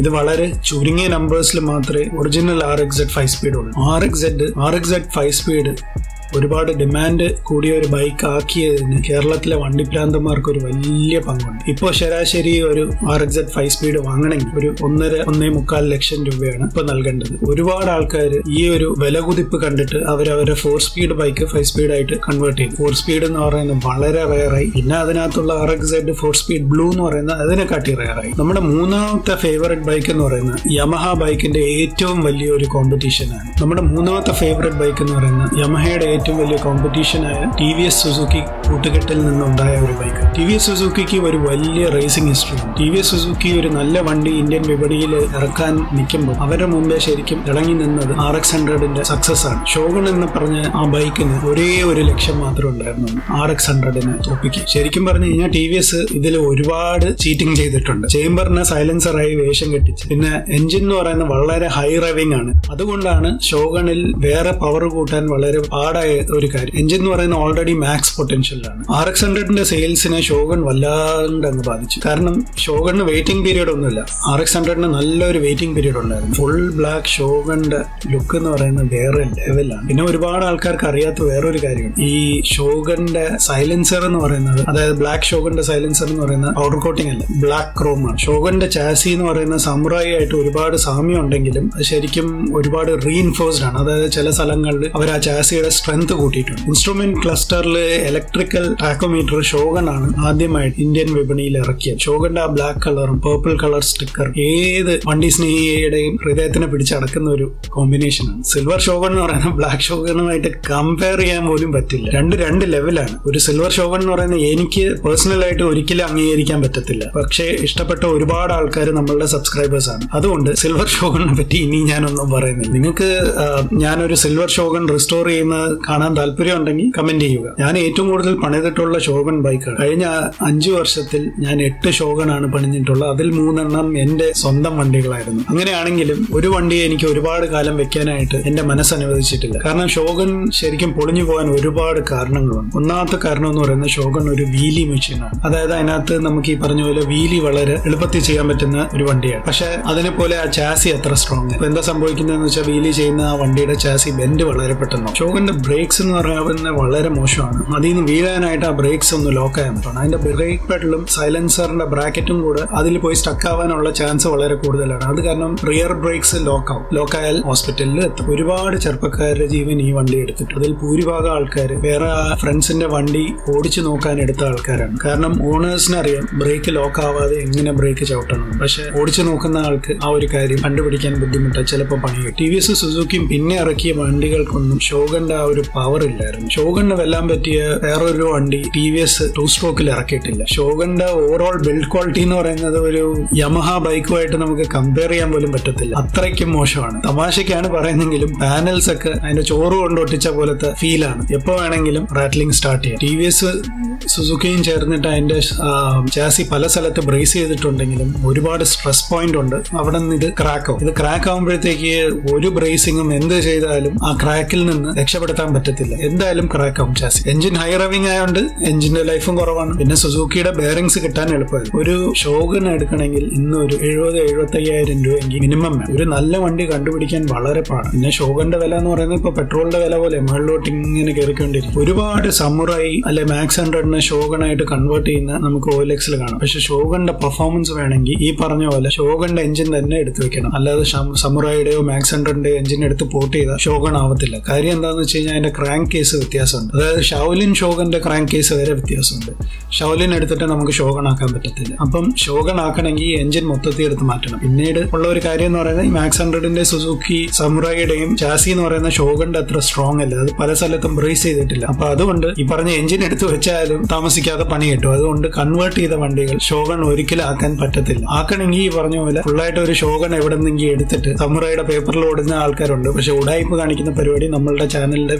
ഇത് വളരെ ചുരുങ്ങിയ നമ്പേഴ്സിൽ മാത്രമേ original R X five speed ഉള്ളൂ R X R X five speed ഒരുപാട് ഡിമാൻഡ് കൂടിയ ഒരു ബൈക്ക് ആക്കിയതിന് കേരളത്തിലെ വണ്ടിപ്രാന്തന്മാർക്ക് ഒരു വലിയ പങ്കുണ്ട് ഇപ്പോൾ ശരാശരി ഒരു R X Z five speed വാങ്ങണമെങ്കിൽ ഒരു ഒന്നര ഒന്നേ മുക്കാൽ ലക്ഷം രൂപയാണ് ഇപ്പൊ നൽകേണ്ടത് ഒരുപാട് ആൾക്കാർ ഈ ഒരു വില കുതിപ്പ് കണ്ടിട്ട് അവരവരെ four speed bike five speed ആയിട്ട് കൺവേർട്ട് ചെയ്തു ഫോർ സ്പീഡ് എന്ന് പറയുന്നത് വളരെ റയറായി പിന്നെ അതിനകത്തുള്ള R X Z four speed blue എന്ന് പറയുന്നത് അതിനെക്കാട്ടി റയറായി നമ്മുടെ മൂന്നാമത്തെ ഫേവറേറ്റ് ബൈക്ക് എന്ന് പറയുന്നത് യമഹ ബൈക്കിന്റെ ഏറ്റവും വലിയൊരു കോമ്പറ്റീഷനാണ് നമ്മുടെ മൂന്നാമത്തെ ഫേവറേറ്റ് ബൈക്ക് എന്ന് പറയുന്നത് യമഹയുടെ ഏറ്റവും വലിയ കോമ്പറ്റീഷനായ ടി വി എസ് സുസുക്കി കൂട്ടുകെട്ടിൽ നിന്നുണ്ടായ ഒരു ബൈക്ക് ടി വി എസ് സുസുക്കിക്ക് ഒരു വലിയ racing history T V S Suzuki ഒരു നല്ല വണ്ടി ഇന്ത്യൻ വിപണിയിൽ ഇറക്കാൻ നിൽക്കുമ്പോൾ അവരുടെ മുമ്പേ ശരിക്കും ഇറങ്ങി നിന്നത് ആർ എക്സ് ഹൺഡ്രഡിന്റെ സക്സസ് ആണ് ഷോഗൺ എന്ന് പറഞ്ഞ ആ ബൈക്കിന് ഒരേ ഒരു ലക്ഷ്യം മാത്രമേ ഉണ്ടായിരുന്നു ആർ എക്സ് ഹൺഡ്രഡിനെ തോപ്പിക്കും ശരിക്കും പറഞ്ഞു കഴിഞ്ഞാൽ ടി വി എസ് ഇതിൽ ഒരുപാട് ചീറ്റിംഗ് ചെയ്തിട്ടുണ്ട് ചേംബറിന് സൈലൻസറായി വേഷം കെട്ടിച്ച് പിന്നെ എഞ്ചിൻ എന്ന് പറയുന്നത് വളരെ ഹൈ റൈവിംഗ് ആണ് അതുകൊണ്ടാണ് ഷോഗണിൽ വേറെ പവർ കൂട്ടാൻ വളരെ പാടായ ഒരു കാര്യം എഞ്ചിൻ എന്ന് പറയുന്നത് ഓൾറെഡി മാക്സ് പൊട്ടൻഷ്യലാണ് ആർ എക്സ് ഹൺഡ്രഡിന്റെ സെയിൽസിനെ ഷോഗൺ വല്ലാണ്ട് അങ്ങ് ബാധിച്ചു കാരണം ഷോഗണിന് വെയിറ്റിംഗ് പീരീഡ് ഒന്നുമില്ല ആർ എക്സ് ഹൺഡ്രഡിന് നല്ലൊരു വെയിറ്റിംഗ് പീരീഡ് ഉണ്ടായിരുന്നു ഫുൾ ബ്ലാക്ക് ഷോഗണിന്റെ ലുക്ക് എന്ന് പറയുന്നത് വേറെ ലെവലാണ് പിന്നെ ഒരുപാട് ആൾക്കാർക്ക് അറിയാത്ത വേറൊരു കാര്യമാണ് ഈ ഷോഗന്റെ സൈലൻസർ എന്ന് പറയുന്നത് അതായത് ബ്ലാക്ക് ഷോഗന്റെ സൈലൻസർ എന്ന് പറയുന്നത് പൗഡർ കോട്ടിംഗ് അല്ല ബ്ലാക്ക് ക്രോം ആണ് ഷോഗന്റെ ചാസി എന്ന് പറയുന്ന സമുറായി ആയിട്ട് ഒരുപാട് സാമ്യം ഉണ്ടെങ്കിലും അത് ശരിക്കും ഒരുപാട് റീഇൻഫോഴ്സ്ഡ് ആണ് അതായത് ചില സ്ഥലങ്ങളിൽ അവർ ആ ചാസിയുടെ സ്ട്രെങ്ത് കൂട്ടിയിട്ടുണ്ട് ഇൻസ്ട്രുമെന്റ് ക്ലസ്റ്ററിൽ ഇലക്ട്രിക്കൽ ടാക്കോമീറ്റർ ഷോഗൺ ആണ് ആദ്യമായിട്ട് ഇന്ത്യൻ വിപണിയിൽ ഇറക്കിയത് ഷോഗന്റെ ആ ബ്ലാക്ക് കളറും പേർപ്പിൾ കളർ സ്റ്റിക്കർ ഏത് വണ്ടി സ്നേഹിയുടെയും ഹൃദയത്തിനെ പിടിച്ചടക്കുന്ന ഒരു കോമ്പിനേഷനാണ് സിൽവർ ഷോഗൺ എന്ന് പറയുന്നത് ബ്ലാക്ക് ഷോഗണുമായിട്ട് കമ്പയർ ചെയ്യാൻ പോലും പറ്റില്ല രണ്ട് രണ്ട് ലെവലാണ് ഒരു സിൽവർ ഷോഗൺ എന്ന് പറയുന്നത് എനിക്ക് പേഴ്സണലായിട്ട് ഒരിക്കലും അംഗീകരിക്കാൻ പറ്റത്തില്ല പക്ഷേ ഇഷ്ടപ്പെട്ട ഒരുപാട് ആൾക്കാർ നമ്മളുടെ സബ്സ്ക്രൈബേഴ്സ് ആണ് അതുകൊണ്ട് സിൽവർ ഷോഗണിനെ പറ്റി ഇനി ഞാനൊന്നും പറയുന്നില്ല നിങ്ങൾക്ക് ആ, ഞാനൊരു സിൽവർ ഷോഗൺ റിസ്റ്റോർ ചെയ്യുന്നത് കാണാൻ താല്പര്യം ഉണ്ടെങ്കിൽ കമന്റ് ചെയ്യുക ഞാൻ ഏറ്റവും കൂടുതൽ പണിതിട്ടുള്ള ഷോഗൺ ബൈക്കാണ് കഴിഞ്ഞ അഞ്ചു വർഷത്തിൽ ഞാൻ എട്ട് ഷോഗണാണ് പണിഞ്ഞിട്ടുള്ളത് അതിൽ മൂന്നെണ്ണം എന്റെ സ്വന്തം വണ്ടികളായിരുന്നു അങ്ങനെയാണെങ്കിലും ഒരു വണ്ടിയെ എനിക്ക് ഒരുപാട് കാലം വെക്കാനായിട്ട് എന്റെ മനസ്സ് അനുവദിച്ചിട്ടില്ല കാരണം ഷോഗൺ ശരിക്കും പൊളിഞ്ഞു പോകാൻ ഒരുപാട് കാരണങ്ങളുണ്ട് ഒന്നാമത്തെ കാരണം എന്ന് പറയുന്നത് ഷോഗൺ ഒരു വീലി മെഷീനാണ് അതായത് അതിനകത്ത് നമുക്ക് ഈ പറഞ്ഞ പോലെ വീലി വളരെ എളുപ്പത്തിൽ ചെയ്യാൻ പറ്റുന്ന ഒരു വണ്ടിയാണ് പക്ഷെ അതിനെ പോലെ ആ ചാസി അത്ര സ്ട്രോങ് ഇപ്പൊ എന്താ സംഭവിക്കുന്നതെന്ന് വെച്ചാൽ വീലി ചെയ്യുന്ന ആ വണ്ടിയുടെ ചാസി ബെൻഡ് വളരെ പെട്ടെന്ന് ഷോഗന്റെ ബ്രേക്സ് എന്ന് പറയുന്നത് വളരെ മോശമാണ് അതിൽ നിന്ന് വീഴാനായിട്ട് ആ ബ്രേക്സ് ഒന്ന് ലോക്ക് ആകാൻ പറ്റണം അതിന്റെ ബ്രേക്ക് പെഡലും സൈലൻസറിന്റെ ബ്രാക്കറ്റും കൂടെ അതിൽ പോയി സ്റ്റക്ക് ആവാനുള്ള ചാൻസ് വളരെ കൂടുതലാണ് അത് കാരണം റിയർ ബ്രേക്സ് ലോക്ക് ആവും ലോക്ക് ആയാൽ ഹോസ്പിറ്റലിൽ എത്തും ഒരുപാട് ചെറുപ്പക്കാരുടെ ജീവൻ ഈ വണ്ടി എടുത്തിട്ട് അതിൽ ഭൂരിഭാഗം ആൾക്കാർ വേറെ ഫ്രണ്ട്സിന്റെ വണ്ടി ഓടിച്ചു നോക്കാൻ എടുത്ത ആൾക്കാരാണ് കാരണം ഓണേഴ്സിന് അറിയാം ബ്രേക്ക് ലോക്ക് ആവാതെ എങ്ങനെ ബ്രേക്ക് ചവിട്ടണം പക്ഷെ ഓടിച്ചു നോക്കുന്ന ആൾക്ക് ആ ഒരു കാര്യം കണ്ടുപിടിക്കാൻ ബുദ്ധിമുട്ടാണ് ചിലപ്പോൾ പണി കിട്ടും ടി വി എസ് സുസുക്കിയും പിന്നെ ഇറക്കിയ വണ്ടികൾക്കൊന്നും ഷോഗന്റെ ആ ഒരു പവർ ഇല്ലായിരുന്നു ഷോഗന് വെല്ലാൻ പറ്റിയ വേറൊരു വണ്ടി ടി വി എസ് ടു സ്ട്രോക്കിൽ ഇറക്കിയിട്ടില്ല ഷോഗന്റെ ഓവറോൾ ബിൽഡ് ക്വാളിറ്റി എന്ന് പറയുന്നത് ഒരു യമഹ ബൈക്കുമായിട്ട് നമുക്ക് കമ്പയർ ചെയ്യാൻ പോലും പറ്റത്തില്ല അത്രയ്ക്കും മോശമാണ് തമാശയ്ക്കാണ് പറയുന്നെങ്കിലും പാനൽസ് ഒക്കെ അതിന്റെ ചോറ് കൊണ്ട് ഒട്ടിച്ച പോലത്തെ ഫീലാണ് എപ്പോ വേണമെങ്കിലും റാറ്റ്ലിംഗ് സ്റ്റാർട്ട് ചെയ്യാം ടി വി എസ് സുസുക്കിയും ചേർന്നിട്ട് അതിന്റെ ചാസി പല സ്ഥലത്ത് ബ്രേസ് ചെയ്തിട്ടുണ്ടെങ്കിലും ഒരുപാട് സ്ട്രെസ് പോയിന്റ് ഉണ്ട് അവിടെ നിന്ന് ഇത് ക്രാക്ക് ആവും ഇത് ക്രാക്ക് ആകുമ്പോഴത്തേക്ക് ഒരു ബ്രേസിംഗും എന്ത് ചെയ്താലും ആ ക്രാക്കിൽ നിന്ന് രക്ഷപ്പെടുത്താൻ പറ്റത്തില്ല എന്തായാലും ക്രാക്ക് ആവും ചാസി എഞ്ചിൻ ഹൈ റവിംഗ് ആയതുകൊണ്ട് എഞ്ചിന്റെ ലൈഫും കുറവാണ് പിന്നെ സുസുക്കിയുടെ ബെയറിംഗ്സ് കിട്ടാൻ എളുപ്പമായി ഒരു ഷോഗൻ എടുക്കണമെങ്കിൽ ഇന്ന് ഒരു എഴുപത് എഴുപത്തി അയ്യായിരം രൂപയെങ്കിൽ മിനിമം വേണം ഒരു നല്ല വണ്ടി കണ്ടുപിടിക്കാൻ വളരെ പാടാണ് പിന്നെ ഷോഗന്റെ വില എന്ന് പറയുന്നത് ഇപ്പൊ പെട്രോളിന്റെ വില പോലെ മുകളിലോട്ട് ഇങ്ങനെ കയറിക്കൊണ്ടിരിക്കും ഒരുപാട് സമുറായി അല്ലെ മാക്സ് ഹൺഡ്രഡിനെ ഷോഗനായിട്ട് കൺവേർട്ട് ചെയ്യുന്ന നമുക്ക് ഓ എക്സിൽ കാണാം പക്ഷെ ഷോഗന്റെ പെർഫോമൻസ് വേണമെങ്കിൽ ഈ പറഞ്ഞ പോലെ ഷോഗന്റെ എഞ്ചിൻ തന്നെ എടുത്തു വെക്കണം അല്ലാതെ സമുറായിയുടെയോ മാക്സ് ഹൺഡ്രഡിന്റെയോ എഞ്ചിൻ എടുത്ത് പോർട്ട് ചെയ്താൽ ഷോഗൺ ആവത്തില്ല കാര്യം എന്താണെന്ന് വെച്ച് കഴിഞ്ഞാൽ അതിന്റെ ക്രാങ്ക് കേസ് വ്യത്യാസമുണ്ട് അതായത് ഷൗലിൻ ഷോഗന്റെ ക്രാങ്ക് കേസ് വരെ വ്യത്യാസമുണ്ട് ഷൗലിൻ എടുത്തിട്ട് നമുക്ക് ഷോഗൺ ആക്കാൻ പറ്റത്തില്ല അപ്പം ഷോഗൺ ആക്കണമെങ്കിൽ ഈ എഞ്ചിൻ മൊത്തത്തിൽ എടുത്ത് മാറ്റണം പിന്നീട് ഉള്ള ഒരു കാര്യം എന്ന് പറയുന്നത് ഈ മാക്സ് ഹൺഡ്രഡിന്റെ സുസുക്കി സമുറായിയുടെയും ചാസി എന്ന് പറയുന്ന ഷോഗന്റെ അത്ര സ്ട്രോങ് അല്ല അത് പല സ്ഥലത്തും ബ്രേസ് ചെയ്തിട്ടില്ല അപ്പൊ അതുകൊണ്ട് ഈ പറഞ്ഞ എഞ്ചിൻ എടുത്ത് വെച്ചാലും താമസിക്കാതെ പണി കിട്ടും അതുകൊണ്ട് കൺവേർട്ട് ചെയ്ത വണ്ടികൾ ഷോഗൺ ഒരിക്കലും ആക്കാൻ പറ്റത്തില്ല ആക്കണമെങ്കിൽ ഈ പറഞ്ഞ പോലെ ഫുള്ളായിട്ട് ഒരു ഷോഗൺ എവിടെ നിന്നെങ്കിൽ എടുത്തിട്ട് സമുറായിയുടെ പേപ്പറിൽ ഓടുന്ന ആൾക്കാരുണ്ട് പക്ഷെ ഉടായ്പ കാണിക്കുന്ന പരിപാടി നമ്മളുടെ ചാനലിന്റെ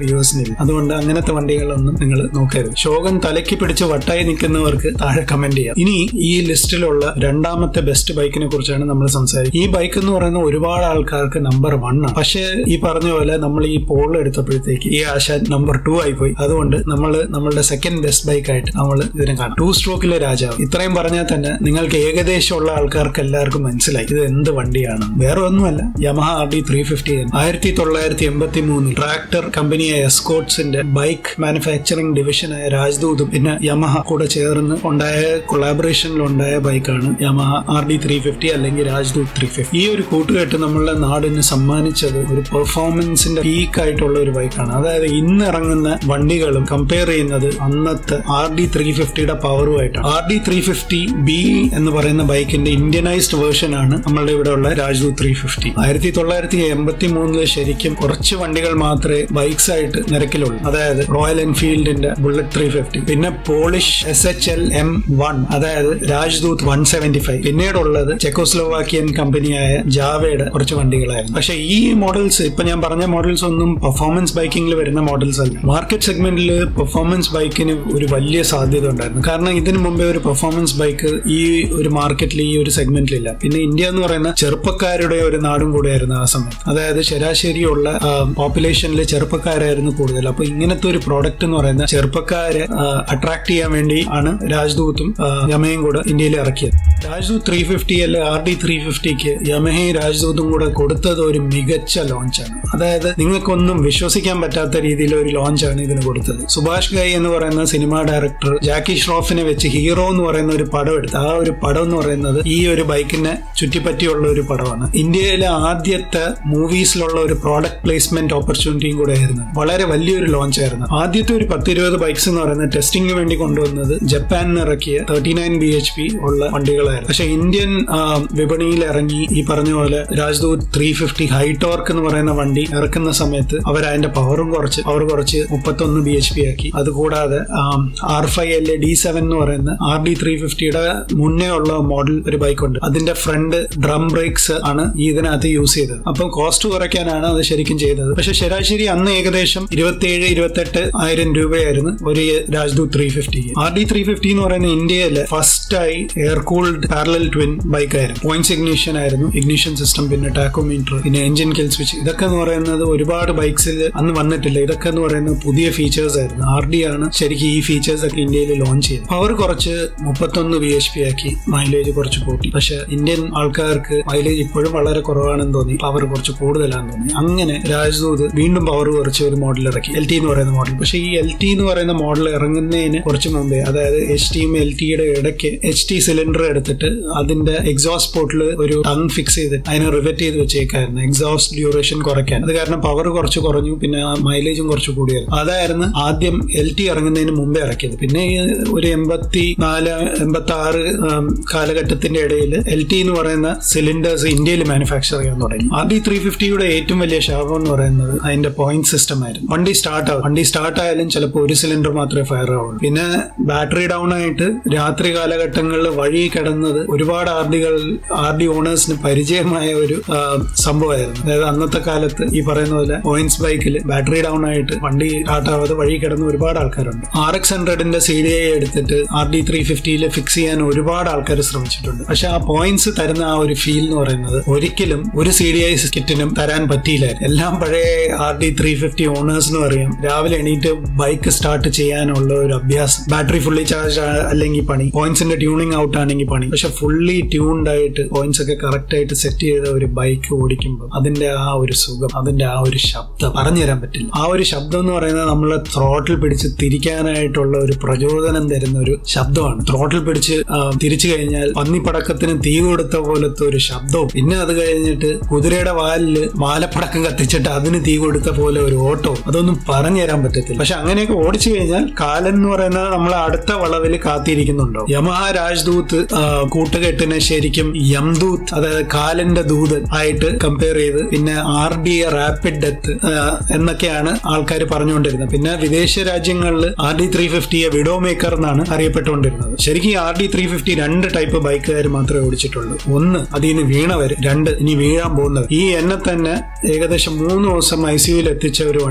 റിവ്യൂസിനില്ല അതുകൊണ്ട് അങ്ങനത്തെ വണ്ടികളൊന്നും നിങ്ങൾ നോക്കരുത് ശോകം തലയ്ക്ക് പിടിച്ച് വട്ടായി നിൽക്കുന്നവർക്ക് താഴെ കമന്റ് ചെയ്യാം ഇനി ഈ ലിസ്റ്റിലുള്ള രണ്ടാമത്തെ ബെസ്റ്റ് ബൈക്കിനെ കുറിച്ചാണ് നമ്മൾ സംസാരിക്കുന്നത് ഈ ബൈക്ക് എന്ന് പറയുന്ന ഒരുപാട് ആൾക്കാർക്ക് നമ്പർ വൺ ആണ് പക്ഷേ ഈ പറഞ്ഞ പോലെ നമ്മൾ ഈ പോൾ എടുത്തപ്പോഴത്തേക്ക് ഈ ആശ നമ്പർ ടു ആയി പോയി അതുകൊണ്ട് നമ്മൾ നമ്മളുടെ സെക്കൻഡ് ബെസ്റ്റ് ബൈക്ക് ആയിട്ട് നമ്മൾ ഇതിനെ കാണാം ടു സ്ട്രോക്കിലെ രാജാവ് ഇത്രയും പറഞ്ഞാൽ തന്നെ നിങ്ങൾക്ക് ഏകദേശമുള്ള ആൾക്കാർക്ക് എല്ലാവർക്കും മനസ്സിലായി ഇത് എന്ത് വണ്ടിയാണ് വേറെ ഒന്നുമല്ല Yamaha R D three fifty ആയിരത്തി തൊള്ളായിരത്തി എൺപത്തി മൂന്നിൽ ട്രാക്ടർ കമ്പനിയായ എസ്കോട്സിന്റെ ബൈക്ക് മാനുഫാക്ചറിംഗ് ഡിവിഷനായ രാജ്ദൂതും പിന്നെ യമഹ കൂടെ ചേർന്ന് ഉണ്ടായ കൊളാബറേഷനിൽ ഉണ്ടായ ബൈക്കാണ് Yamaha R D three fifty അല്ലെങ്കിൽ രാജ്ദൂത് ത്രീ ഫിഫ്റ്റി ഈ ഒരു കൂട്ടുകെട്ട് നമ്മളുടെ നാടിന് സമ്മാനിച്ചത് ഒരു പെർഫോമൻസിന്റെ പീക്ക് ആയിട്ടുള്ള ഒരു ബൈക്കാണ് അതായത് ഇന്ന് ഇറങ്ങുന്ന വണ്ടികളും കമ്പയർ ചെയ്യുന്നത് അന്നത്തെ ആർ ഡി ത്രീ ഫിഫ്റ്റിയുടെ പവറുമായിട്ടാണ് R D three fifty B എന്ന് പറയുന്ന ബൈക്കിന്റെ ഇന്ത്യനൈസ്ഡ് വേർഷൻ ആണ് നമ്മളുടെ ഇവിടെ ഉള്ള രാജ്ദൂത് ത്രീ ഫിഫ്റ്റി ആയിരത്തി തൊള്ളായിരത്തി എൺപത്തി മൂന്നില് ശരിക്കും കുറച്ച് വണ്ടികൾ മാത്രമേ ബൈക്സ് ആയിട്ട് നിരക്കിലുള്ളൂ അതായത് റോയൽ എൻഫീൽഡിന്റെ ബുള്ളറ്റ് ത്രീ ഫിഫ്റ്റി പിന്നെ Polish S H L M one അതായത് രാജ്ദൂത് വൺ സെവന്റി ഫൈവ് പിന്നീടുള്ളത് ചെക്കോസ്ലോവാക്കിയൻ കമ്പനിയായ ജാവയുടെ കുറച്ച് വണ്ടികളായിരുന്നു പക്ഷെ ഈ മോഡൽസ് ഇപ്പൊ ഞാൻ പറഞ്ഞ മോഡൽസ് ഒന്നും പെർഫോമൻസ് ബൈക്കിംഗിൽ വരുന്ന മോഡൽസ് അല്ല മാർക്കറ്റ് സെഗ്മെന്റിൽ പെർഫോമൻസ് ബൈക്കിന് ഒരു വലിയ സാധ്യത ഉണ്ടായിരുന്നു കാരണം ഇതിനു മുമ്പേ ഒരു പെർഫോമൻസ് ബൈക്ക് ഈ ഒരു മാർക്കറ്റിൽ ഈ ഒരു സെഗ്മെന്റിലില്ല പിന്നെ ഇന്ത്യ എന്ന് പറയുന്ന ചെറുപ്പക്കാരുടെ ഒരു നാടും കൂടെയായിരുന്നു ആ സമയത്ത് അതായത് ശരാശരിയുള്ള പോപ്പുലേഷനിൽ ചെറുപ്പക്കാരായിരുന്നു കൂടുതൽ അപ്പൊ ഇങ്ങനത്തെ ഒരു പ്രോഡക്റ്റ് എന്ന് പറയുന്ന ചെറുപ്പക്കാരെ അട്രാക്ട് ചെയ്യാൻ വേണ്ടി ആണ് രാജ്ദൂത്തും യമയും കൂടെ ഇന്ത്യയിൽ ഇറക്കിയത് രാജ്ദൂത് ത്രീ ഫിഫ്റ്റി അല്ലെ ആർ ഡി ത്രീ ഫിഫ്റ്റിക്ക് യമഹയും രാജ്ദൂത്തും കൂടെ കൊടുത്തത് ഒരു മികച്ച ലോഞ്ചാണ് അതായത് നിങ്ങൾക്കൊന്നും വിശ്വസിക്കാൻ പറ്റാത്ത രീതിയിൽ ഒരു ലോഞ്ചാണ് ഇതിന് കൊടുത്തത് സുഭാഷ് ഗായി എന്ന് പറയുന്ന സിനിമാ ഡയറക്ടർ ജാക്കി ഷ്രോഫിനെ വെച്ച് ഹീറോ എന്ന് പറയുന്ന ഒരു പടം എടുത്ത് ആ ഒരു പടം എന്ന് പറയുന്നത് ഈ ഒരു ബൈക്കിനെ ചുറ്റിപ്പറ്റിയുള്ള ഒരു പടമാണ് ഇന്ത്യയിലെ ആദ്യത്തെ മൂവീസിലുള്ള ഒരു പ്രോഡക്റ്റ് പ്ലേസ്മെന്റ് ഓപ്പർച്യൂണിറ്റിയും കൂടെ ആയിരുന്നു വളരെ വലിയൊരു ലോഞ്ച് ആയിരുന്നു ആദ്യത്തെ ഒരു പത്തിരുപത് ബൈക്സ് എന്ന് പറയുന്നത് ടെസ്റ്റിംഗിന് വേണ്ടി കൊണ്ടുവന്നത് ജപ്പാനിൽ ഇറക്കിയ thirty nine B H P ഉള്ള വണ്ടികളായിരുന്നു പക്ഷെ ഇന്ത്യൻ വിപണിയിൽ ഇറങ്ങി ഈ പറഞ്ഞ പോലെ രാജ്ദൂത് ത്രീ ഫിഫ്റ്റി ഹൈടോർക്ക് എന്ന് പറയുന്ന വണ്ടി ഇറക്കുന്ന സമയത്ത് അവർ അതിന്റെ പവറും കുറച്ച് പവർ കുറച്ച് മുപ്പത്തൊന്ന് ബി എച്ച് പി ആക്കി അതുകൂടാതെ R five L A D seven എന്ന് പറയുന്ന ആർ ഡി ത്രീ ഫിഫ്റ്റിയുടെ മുന്നേ ഉള്ള മോഡൽ ഒരു ബൈക്ക് ഉണ്ട് അതിന്റെ ഫ്രണ്ട് ഡ്രം ബ്രേക്സ് ആണ് ഈ ഇതിനകത്ത് യൂസ് ചെയ്തത് അപ്പം കോസ്റ്റ് കുറയ്ക്കാനാണ് അത് ശരിക്കും ചെയ്തത് പക്ഷെ ശരാശരി അന്ന് ഏകദേശം ഇരുപത്തിയേഴ് ഇരുപത്തെട്ട് ആയിരം രൂപയായിരുന്നു ഒരു Rajdoot three fifty R D three fifty എന്ന് പറയുന്ന ഇന്ത്യയിലെ ഫസ്റ്റ് ആയി air cooled parallel twin bike ആയിരുന്നു പോയിന്റ്സ് ഇഗ്നീഷൻ ആയിരുന്നു ഇഗ്നീഷൻ സിസ്റ്റം പിന്നെ ടാക്കോമീറ്റർ പിന്നെ എഞ്ചിൻ കിൽ സ്വിച്ച് ഇതൊക്കെ എന്ന് പറയുന്നത് ഒരുപാട് ബൈക്സിൽ അന്ന് വന്നിട്ടില്ല ഇതൊക്കെ എന്ന് പറയുന്നത് പുതിയ ഫീച്ചേഴ്സ് ആയിരുന്നു ആർ ഡി ആണ് ശരിക്കും ഈ ഫീച്ചേഴ്സ് ഒക്കെ ഇന്ത്യയിൽ ലോഞ്ച് ചെയ്തത് പവർ കുറച്ച് മുപ്പത്തൊന്ന് ബി എച്ച് പി ആക്കി മൈലേജ് കുറച്ച് കൂട്ടി പക്ഷെ ഇന്ത്യൻ ആൾക്കാർക്ക് മൈലേജ് ഇപ്പോഴും വളരെ കുറവാണെന്ന് തോന്നി പവർ കുറച്ച് കൂടുതലാണെന്ന് തോന്നി അങ്ങനെ രാജ്ദൂത് വീണ്ടും പവർ കുറച്ച് ഒരു മോഡൽ ഇറക്കി എൽ ടി എന്ന് പറയുന്ന മോഡൽ പക്ഷെ ഈ എൽ ടി എന്ന് പറയുന്ന മോഡൽ ഇറങ്ങുന്നതിന് കുറച്ച് മുമ്പേ അതായത് എച്ച് ടിയും എൽ ടിയുടെ ഇടയ്ക്ക് എച്ച് ടി സിലിണ്ടർ എടുത്തിട്ട് അതിന്റെ എക്സോസ്റ്റ് പോർട്ടിൽ ഒരു ടങ് ഫിക്സ് ചെയ്തിട്ട് അതിനെ റിവെറ്റ് ചെയ്ത് വെച്ചേക്കായിരുന്നു എക്സോസ്റ്റ് ഡ്യൂറേഷൻ കുറയ്ക്കാൻ അത് കാരണം പവർ കുറച്ച് കുറഞ്ഞു പിന്നെ മൈലേജും കുറച്ച് കൂടിയായിരുന്നു അതായിരുന്നു ആദ്യം എൽ ടി ഇറങ്ങുന്നതിന് മുമ്പേ ഇറക്കിയത് പിന്നെ ഈ ഒരു എൺപത്തി നാല് എൺപത്തി ആറ് കാലഘട്ടത്തിന്റെ ഇടയിൽ എൽ ടി എന്ന് പറയുന്ന സിലിണ്ടേഴ്സ് ഇന്ത്യയിൽ മാനുഫാക്ചർ ചെയ്യാൻ തുടങ്ങി ആർ ഡി ത്രീ ഫിഫ്റ്റിയുടെ ഏറ്റവും വലിയ ശാപം എന്ന് പറയുന്നത് അതിന്റെ പോയിന്റ് സിസ്റ്റം ആയിരുന്നു വണ്ടി സ്റ്റാർട്ട് ആവും വണ്ടി സ്റ്റാർട്ട് ആയാലും ചിലപ്പോൾ ഒരു സിലിണ്ടർ മാത്രമേ ഫയർ ആവുള്ളൂ പിന്നെ ബാറ്ററി ഡൗൺ ആയിട്ട് രാത്രി കാലഘട്ടങ്ങളിൽ വഴി കിടന്നത് ഒരുപാട് ആർ ഡികൾ ആർ ഡി ഓണേഴ്സിന് പരിചയമായ ഒരു സംഭവമായിരുന്നു അതായത് അന്നത്തെ കാലത്ത് ഈ പറയുന്ന പോലെ പോയിന്റ്സ് ബൈക്കിൽ ബാറ്ററി ഡൗൺ ആയിട്ട് വണ്ടി സ്റ്റാർട്ട് ആവാതെ വഴി കിടന്ന ഒരുപാട് ആൾക്കാരുണ്ട് ആർ എക്സ് ഹൺഡ്രഡിന്റെ സി ഡി ഐ എടുത്തിട്ട് ആർ ഡി ത്രീ ഫിഫ്റ്റിയിൽ ഫിക്സ് ചെയ്യാൻ ഒരുപാട് ആൾക്കാർ ശ്രമിച്ചിട്ടുണ്ട് പക്ഷെ ആ പോയിന്റ്സ് തരുന്ന ആ ഒരു ഫീൽ എന്ന് പറയുന്നത് ഒരിക്കലും ഒരു സി ഡി ഐ കിറ്റിനും തരാൻ പറ്റിയില്ലായിരുന്നു എല്ലാം പഴയ R D three fifty owners എന്ന് പറയും രാവിലെ എണീറ്റ് ബൈക്ക് സ്റ്റാർട്ട് ചെയ്യാനുള്ള ഒരു അഭ്യാസം ബാറ്ററി ഫുള്ളി ചാർജ് അല്ലെങ്കിൽ പണി പോയിന്റ്സിന്റെ ട്യൂണിംഗ് ഔട്ട് ആണെങ്കിൽ പണി പക്ഷെ ഫുള്ളി ട്യൂൺഡ് ആയിട്ട് പോയിന്റ്സ് ഒക്കെ കറക്റ്റ് ആയിട്ട് സെറ്റ് ചെയ്ത ഒരു ബൈക്ക് ഓടിക്കുമ്പോൾ അതിന്റെ ആ ഒരു സുഖം അതിന്റെ ആ ഒരു ശബ്ദം പറഞ്ഞു തരാൻ പറ്റില്ല ആ ഒരു ശബ്ദം എന്ന് പറയുന്നത് നമ്മളെ ത്രോട്ടിൽ പിടിച്ച് തിരിക്കാനായിട്ടുള്ള ഒരു പ്രചോദനം തരുന്ന ഒരു ശബ്ദമാണ് ത്രോട്ടിൽ പിടിച്ച് തിരിച്ചു കഴിഞ്ഞാൽ പന്നിപ്പടക്കത്തിന് തീ കൊടുത്ത പോലത്തെ ഒരു ശബ്ദവും പിന്നെ അത് കഴിഞ്ഞിട്ട് കുതിരയുടെ വാലില് മാലപ്പടക്കം കത്തിച്ചിട്ട് അതിന് തീ കൊടുത്ത പോലെ ഒരു ഓട്ടോ അതൊന്നും പറഞ്ഞു തരാൻ പറ്റത്തില്ല പക്ഷെ അങ്ങനെയൊക്കെ ഓടിച്ചു കഴിഞ്ഞാൽ കാലൻ എന്ന് പറയുന്നത് നമ്മളെ അടുത്ത വളവിൽ കാത്തിരിക്കുന്നുണ്ടോ യമഹ രാജ്ദൂത്ത് കൂട്ടുകെട്ടിനെ ശരിക്കും യംദൂത്ത് അതായത് കാലന്റെ ദൂതൻ ആയിട്ട് കമ്പയർ ചെയ്ത് പിന്നെ R D a rapid death എന്നൊക്കെയാണ് ആൾക്കാർ പറഞ്ഞുകൊണ്ടിരുന്നത് പിന്നെ വിദേശ രാജ്യങ്ങളിൽ ആർ ഡി ത്രീ ഫിഫ്റ്റിയെ വിഡോ മേക്കർ എന്നാണ് അറിയപ്പെട്ടുകൊണ്ടിരുന്നത് ശരിക്കും ആർ ഡി ത്രീ ഫിഫ്റ്റി രണ്ട് ടൈപ്പ് ബൈക്കുകാർ മാത്രമേ ഓടിച്ചിട്ടുള്ളൂ ഒന്ന് അതിന് വീണവർ രണ്ട് ഇനി വീഴാൻ പോകുന്നവർ ഈ എന്നെ തന്നെ ഏകദേശം മൂന്ന് ദിവസം ഐ സിയുയിൽ എത്തിച്ച ഒരു വണ്ടി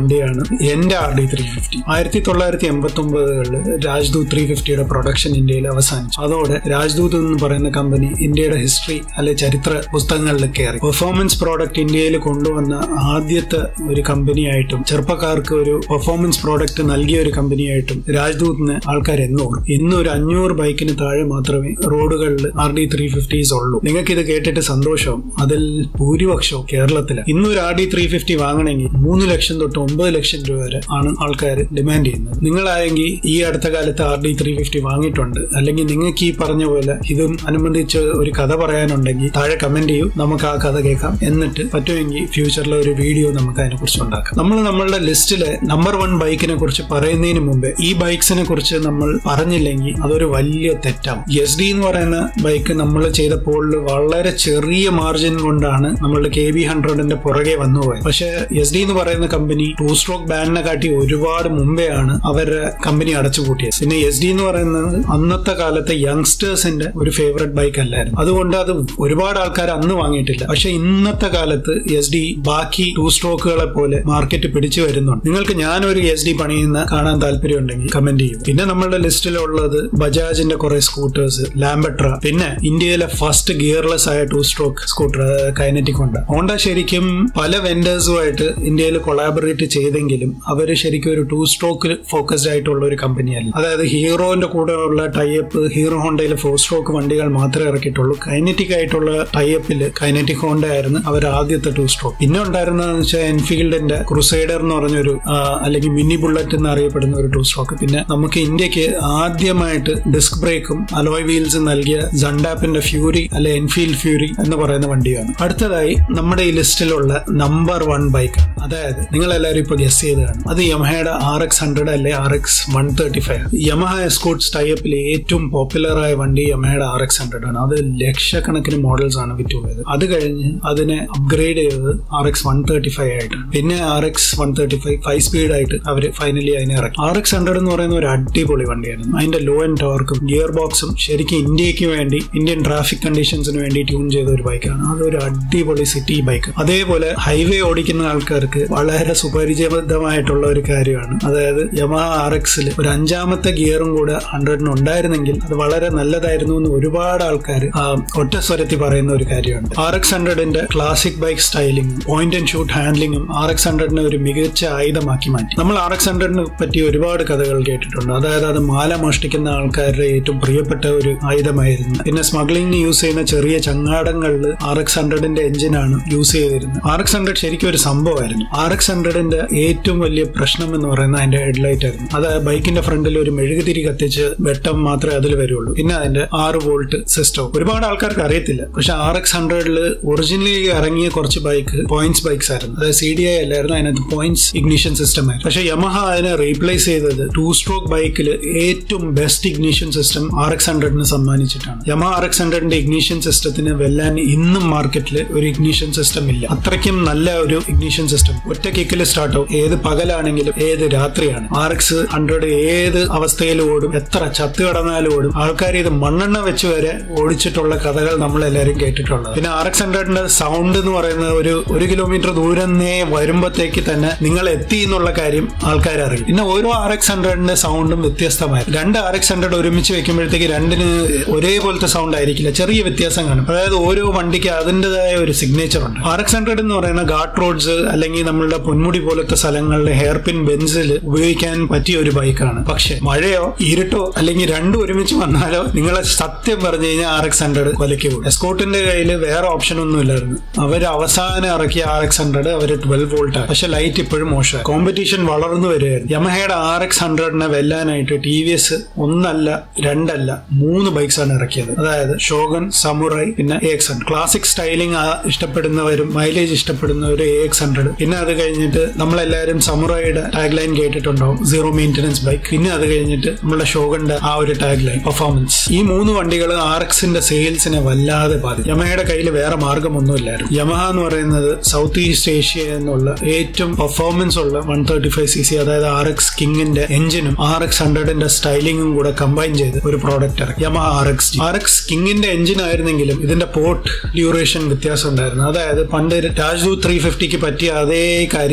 വണ്ടിയാണ് എന്റെ ആർ ഡി ത്രീ ഫിഫ്റ്റി ആയിരത്തി തൊള്ളായിരത്തി എൺപത്തി ഒമ്പതുകളിൽ രാജ്ദൂത് ത്രീ ഫിഫ്റ്റിയുടെ പ്രൊഡക്ഷൻ ഇന്ത്യയിൽ അവസാനിച്ചു അതോടെ രാജ്ദൂത് എന്ന് പറയുന്ന കമ്പനി ഇന്ത്യയുടെ ഹിസ്റ്ററി അല്ലെ ചരിത്ര പുസ്തകങ്ങളിൽ കയറി പെർഫോമൻസ് പ്രോഡക്റ്റ് ഇന്ത്യയിൽ കൊണ്ടുവന്ന ആദ്യത്തെ ഒരു കമ്പനിയായിട്ടും ചെറുപ്പക്കാർക്ക് ഒരു പെർഫോമൻസ് പ്രോഡക്റ്റ് നൽകിയ ഒരു കമ്പനിയായിട്ടും രാജ്ദൂതിന് ആൾക്കാർ എന്നും ഓർക്കും ഇന്ന് ഒരു അഞ്ഞൂറ് ബൈക്കിന് താഴെ മാത്രമേ റോഡുകളിൽ ആർ ഡി ത്രീ ഫിഫ്റ്റീസ് ഉള്ളൂ നിങ്ങൾക്ക് ഇത് കേട്ടിട്ട് സന്തോഷവും അതിൽ ഭൂരിപക്ഷവും കേരളത്തിലാണ് ഇന്ന് ഒരു ആർ ഡി ത്രീ ഫിഫ്റ്റി വാങ്ങണമെങ്കിൽ മൂന്ന് ലക്ഷം തൊട്ട് ഒമ്പത് ലക്ഷം രൂപ വരെ ആണ് ആൾക്കാർ ഡിമാൻഡ് ചെയ്യുന്നത് നിങ്ങളായെങ്കിൽ ഈ അടുത്ത കാലത്ത് ആർ ഡി ത്രീ ഫിഫ്റ്റി വാങ്ങിയിട്ടുണ്ട് അല്ലെങ്കിൽ നിങ്ങൾക്ക് ഈ പറഞ്ഞ പോലെ ഇതും അനുബന്ധിച്ച് ഒരു കഥ പറയാനുണ്ടെങ്കിൽ താഴെ കമന്റ് ചെയ്യൂ നമുക്ക് ആ കഥ കേൾക്കാം എന്നിട്ട് പറ്റുമെങ്കിൽ ഫ്യൂച്ചറിൽ ഒരു വീഡിയോ നമുക്ക് അതിനെക്കുറിച്ച് ഉണ്ടാക്കാം നമ്മൾ നമ്മളുടെ ലിസ്റ്റിലെ നമ്പർ വൺ ബൈക്കിനെ കുറിച്ച് പറയുന്നതിന് മുമ്പേ ഈ ബൈക്സിനെ കുറിച്ച് നമ്മൾ പറഞ്ഞില്ലെങ്കിൽ അതൊരു വലിയ തെറ്റാവും എസ് ഡി എന്ന് പറയുന്ന ബൈക്ക് നമ്മൾ ചെയ്തപ്പോൾ വളരെ ചെറിയ മാർജിൻ കൊണ്ടാണ് നമ്മളുടെ കെ ബി ഹൺഡ്രഡിന്റെ പുറകെ വന്നുപോയത് പക്ഷെ എസ് ഡി എന്ന് പറയുന്ന കമ്പനി ടൂ സ്ട്രോക്ക് ബാനിനെ കാട്ടി ഒരുപാട് മുമ്പേ ആണ് അവരുടെ കമ്പനി അടച്ചുപൂട്ടിയത് പിന്നെ എസ് ഡി എന്ന് പറയുന്നത് അന്നത്തെ കാലത്തെ യങ്സ്റ്റേഴ്സിന്റെ ഒരു ഫേവറേറ്റ് ബൈക്ക് അല്ലായിരുന്നു അതുകൊണ്ട് അത് ഒരുപാട് ആൾക്കാർ അന്ന് വാങ്ങിയിട്ടില്ല പക്ഷെ ഇന്നത്തെ കാലത്ത് എസ് ഡി ബാക്കി ടൂ സ്ട്രോക്കുകളെ പോലെ മാർക്കറ്റ് പിടിച്ചു വരുന്നുണ്ട് നിങ്ങൾക്ക് ഞാനൊരു എസ് ഡി പണിയുന്ന കാണാൻ താല്പര്യമുണ്ടെങ്കിൽ കമന്റ് ചെയ്യും പിന്നെ നമ്മളുടെ ലിസ്റ്റിലുള്ളത് ബജാജിന്റെ കുറെ സ്കൂട്ടേഴ്സ് ലാംബട്ര പിന്നെ ഇന്ത്യയിലെ ഫസ്റ്റ് ഗിയർലെസ് ആയ two stroke scooter Kinetic Honda Honda ശരിക്കും പല വെൻഡേഴ്സുമായിട്ട് ഇന്ത്യയിൽ കൊളാബറേറ്റ് ചെയ്തെങ്കിലും അവർ ശരിക്കും ഒരു ടൂ സ്ട്രോക്ക് ഫോക്കസ്ഡ് ആയിട്ടുള്ള ഒരു കമ്പനിയല്ല അതായത് ഹീറോന്റെ കൂടെ ഉള്ള ടൈപ്പ് ഹീറോ ഹോണ്ടയിലെ ഫോർ സ്ട്രോക്ക് വണ്ടികൾ മാത്രമേ ഇറക്കിയിട്ടുള്ളൂ കൈനറ്റിക് ആയിട്ടുള്ള ടൈപ്പിൽ കൈനറ്റിക് ഹോണ്ട ആയിരുന്നു അവർ ആദ്യത്തെ ടൂ സ്ട്രോക്ക് പിന്നെ ഉണ്ടായിരുന്നതെന്ന് വെച്ചാൽ എൻഫീൽഡിന്റെ ക്രുസൈഡർ എന്ന് പറഞ്ഞൊരു ആ, അല്ലെങ്കിൽ മിനി ബുള്ളറ്റ് എന്ന് അറിയപ്പെടുന്ന ഒരു ടൂ സ്ട്രോക്ക് പിന്നെ നമുക്ക് ഇന്ത്യക്ക് ആദ്യമായിട്ട് ഡിസ്ക് ബ്രേക്കും അലോയ് വീൽസും നൽകിയ ജണ്ടാപ്പിന്റെ ഫ്യൂരി അല്ലെ എൻഫീൽഡ് ഫ്യൂരി എന്ന് പറയുന്ന വണ്ടിയാണ് അടുത്തതായി നമ്മുടെ ഈ ലിസ്റ്റിലുള്ള നമ്പർ വൺ ബൈക്ക് അതായത് നിങ്ങൾ എല്ലാവരും ഇപ്പൊ ഗസ് ചെയ്തതാണ് അത് യമഹയുടെ ആർ എക്സ് ഹൺഡ്രഡ് അല്ലെ R X one thirty five Yamaha Escorts ടൈപ്പിലെ ഏറ്റവും പോപ്പുലർ ആയ വണ്ടി യമഹയുടെ ആർ എക്സ് ഹൺഡ്രഡ് ആണ് അത് ലക്ഷക്കണക്കിന് മോഡൽസ് ആണ് വിറ്റുപോയത് അത് കഴിഞ്ഞ് അതിനെ അപ്ഗ്രേഡ് ചെയ്തത് R X one thirty five ആയിട്ടാണ് പിന്നെ R X one thirty five five speed ആയിട്ട് അവർ ഫൈനലി അതിനെ ഇറക്കി ആർ എക്സ് ഹൺഡ്രഡ് എന്ന് പറയുന്ന ഒരു അടിപൊളി വണ്ടിയായിരുന്നു അതിന്റെ ലോ ആൻഡ് ടോർക്കും ഗിയർ ബോക്സും ശരിക്കും ഇന്ത്യക്ക് വേണ്ടി ഇന്ത്യൻ ട്രാഫിക് കണ്ടീഷൻസിന് വേണ്ടി ട്യൂൺ ചെയ്ത ഒരു ബൈക്കാണ് അതൊരു അടിപൊളി സിറ്റി ബൈക്ക് അതേപോലെ ഹൈവേ ഓടിക്കുന്ന ആൾക്കാർക്ക് വളരെ സുപരിചിതമായിട്ടുള്ള ഒരു കാര്യമാണ് അതായത് യമഹ ആർ എക്സിൽ ഒരു അഞ്ചാമത്തെ ഗിയറും കൂടെ ഹൺഡ്രഡിന് ഉണ്ടായിരുന്നെങ്കിൽ അത് വളരെ നല്ലതായിരുന്നു എന്ന് ഒരുപാട് ആൾക്കാർ ഒറ്റ സ്വരത്തിൽ പറയുന്ന ഒരു കാര്യമാണ് ആർ എക്സ് ഹൺഡ്രഡിന്റെ ക്ലാസിക് ബൈക്ക് സ്റ്റൈലിംഗും പോയിന്റ് ആൻഡ് ഷൂട്ട് ഹാൻഡ്ലിംഗും ആർ എക്സ് ഹൺഡ്രഡിനെ ഒരു മികച്ച ആയുധമാക്കി മാറ്റി നമ്മൾ ആർ എക്സ് ഹൺഡ്രഡിനെ പറ്റി ഒരുപാട് കഥകൾ കേട്ടിട്ടുണ്ട് അതായത് അത് മാല മോഷ്ടിക്കുന്ന ആൾക്കാരുടെ ഏറ്റവും പ്രിയപ്പെട്ട ഒരു ആയുധമായിരുന്നു പിന്നെ സ്മഗ്ലിംഗിന് യൂസ് ചെയ്യുന്ന ചെറിയ ചങ്ങാടങ്ങളിൽ ആർ എക്സ് ഹൺഡ്രഡിന്റെ എഞ്ചിനാണ് യൂസ് ചെയ്തിരുന്നത് ആർ എക്സ് ഹൺഡ്രഡ് ശരിക്കും ഒരു സംഭവമായിരുന്നു ആർ എക്സ് ഹൺഡ്രഡിന്റെ ഏറ്റവും വലിയ പ്രശ്നം എന്ന് പറയുന്നത് അതിന്റെ ഹെഡ്ലൈറ്റ് ആയിരുന്നു അത് ബൈക്കിന്റെ ഫ്രണ്ടിൽ ഒരു മെഴുകുതിരി കത്തിച്ച് വെട്ടം മാത്രമേ അതിൽ വരുള്ളൂ പിന്നെ അതിന്റെ ആറ് വോൾട്ട് സിസ്റ്റം ഒരുപാട് ആൾക്കാർക്ക് അറിയത്തില്ല പക്ഷെ ആർ എക്സ് ഹൺഡ്രഡിൽ ഒറിജിനലി ഇറങ്ങിയ കുറച്ച് ബൈക്ക് പോയിന്റ്സ് ബൈക്സ് ആയിരുന്നു അതായത് സി ഡി ഐ അല്ലായിരുന്നു അതിനകത്ത് പോയിന്റ്സ് ഇഗ്നിഷൻ സിസ്റ്റം ആയിരുന്നു പക്ഷെ യമഹ അതിനെ റീപ്ലേസ് ചെയ്തത് ടൂ സ്ട്രോക്ക് ബൈക്കിൽ ഏറ്റവും best ignition system R X ഹൺഡ്രഡിന് സമ്മാനിച്ചിട്ടാണ് യമഹ ആർ എക്സ് ഹൺഡ്രഡിന്റെ ഇഗ്നിഷൻ സിസ്റ്റത്തിന് വെല്ലാൻ ഇന്നും മാർക്കറ്റിൽ ഒരു ഇഗ്നിഷൻ സിസ്റ്റം ഇല്ല അത്രയ്ക്കും നല്ല ഒരു ഇഗ്നിഷൻ സിസ്റ്റം ഒറ്റ കിക്കിൽ സ്റ്റാർട്ട് ആവും ഏത് പകലാണെങ്കിലും ഏത് രാത്രിയാണ് ആർ എക്സ് ഹൺഡ്രഡ് ഏത് അവസ്ഥയിൽ ഓടും എത്ര ചത്ത് കിടന്നാലും ഓടും ആൾക്കാർ ഇത് മണ്ണെണ്ണ വെച്ച് വരെ ഓടിച്ചിട്ടുള്ള കഥകൾ നമ്മൾ എല്ലാവരും കേട്ടിട്ടുള്ളത് പിന്നെ ആർ എക്സ് ഹൺഡ്രഡിന്റെ സൗണ്ട് എന്ന് പറയുന്നത് ഒരു ഒരു കിലോമീറ്റർ ദൂരന്നേ വരുമ്പോഴത്തേക്ക് തന്നെ നിങ്ങൾ എത്തി എന്നുള്ള കാര്യം ആൾക്കാർ അറിയും പിന്നെ ഓരോ ആർ എക്സ് ഹൺഡ്രഡിന്റെ സൗണ്ടും വ്യത്യസ്തമായിരുന്നു രണ്ട് ആർ എക്സ് ഹൺഡ്രഡ് ഒരുമിച്ച് വെക്കുമ്പോഴത്തേക്ക് രണ്ടിന് ഒരേപോലത്തെ സൗണ്ട് ആയിരിക്കില്ല ചെറിയ വ്യത്യാസം കാണും അതായത് ഓരോ വണ്ടിക്ക് അതിൻ്റെതായ ഒരു സിഗ്നേച്ചർ ഉണ്ട് ആർ എക്സ് ഹൺഡ്രഡ് എന്ന് പറയുന്ന ഗാട്ട് റോഡ്സ് അല്ലെങ്കിൽ നമ്മളുടെ പൊന്മുടി പോലത്തെ സ്ഥലങ്ങളിൽ ഹെയർ പിൻ ബെൻസിൽ ഉപയോഗിക്കാൻ പറ്റിയ ഒരു ബൈക്കാണ് പക്ഷെ മഴയോ ഇരുട്ടോ അല്ലെങ്കിൽ രണ്ടും ഒരുമിച്ച് വന്നാലോ നിങ്ങളെ സത്യം പറഞ്ഞു കഴിഞ്ഞാൽ ആർ എക്സ് ഹൺഡ്രഡ് കൊലയ്ക്ക് പോകും എസ്കോട്ടിന്റെ കയ്യിൽ വേറെ ഓപ്ഷൻ ഒന്നും ഇല്ലായിരുന്നു അവർ അവസാനം ഇറക്കിയ ആർ എക്സ് ഹൺഡ്രഡ് അവർ ട്വൽവ് വോൾട്ട് പക്ഷെ ലൈറ്റ് ഇപ്പോഴും മോശം കോമ്പറ്റീഷൻ വളർന്നു വരികയായിരുന്നു യമഹയുടെ ആർ എക്സ് ഹൺഡ്രഡിനെ വെല്ലാനായിട്ട് ടി വി എസ് ഒന്നല്ല രണ്ടല്ല മൂന്ന് ബൈക്സ് ആണ് ഇറക്കിയത് അതായത് ഷോഗൻ സമുറായി പിന്നെ A X hundred classic styling ഇഷ്ടപ്പെടുന്നവരും മൈലേജ് ഇഷ്ടപ്പെടുന്നവരും എ എക്സ് ഹൺഡ്രഡ് പിന്നെ അത് കഴിഞ്ഞിട്ട് നമ്മളെല്ലാവരും സമുറായിയുടെ ടാഗ് ലൈൻ കേട്ടിട്ടുണ്ടാവും സീറോ മെയിൻ്റനൻസ് ബൈക്ക് പിന്നെ അത് കഴിഞ്ഞിട്ട് നമ്മുടെ ഷോഗന്റെ ആ ഒരു ടാഗ് ലൈൻ പെർഫോമൻസ് ഈ മൂന്ന് വണ്ടികൾ ആർ എക്സിന്റെ സെയിൽസിനെ വല്ലാതെ ബാധിക്കും യമഹയുടെ കയ്യിൽ വേറെ മാർഗമൊന്നുമില്ലായിരുന്നു യമഹ എന്ന് പറയുന്നത് സൗത്ത് ഈസ്റ്റ് ഏഷ്യ എന്നുള്ള ഏറ്റവും പെർഫോമൻസ് ഉള്ള one thirty five C C അതായത് ആർ എക്സ് കിങ്ങിന്റെ എഞ്ചിനും ആർ എക്സ് ഹൺഡ്രഡിന്റെ സ്റ്റൈലിംഗും കൂടെ കമ്പൈൻ ചെയ്ത് ഒരു പ്രോഡക്റ്റ് ഇറക്കി Yamaha R X R X കിങ്ങിന്റെ എഞ്ചിൻ ആയിരുന്നെങ്കിലും ഇതിന്റെ പോർട്ട് ഡ്യൂറേഷൻ വ്യത്യാസം ഉണ്ടായിരുന്നു അതായത് പണ്ട് രാജ്ദൂത് ത്രീ ഫിഫ്റ്റിക്ക് പറ്റിയ അതേ കാര്യമാണ്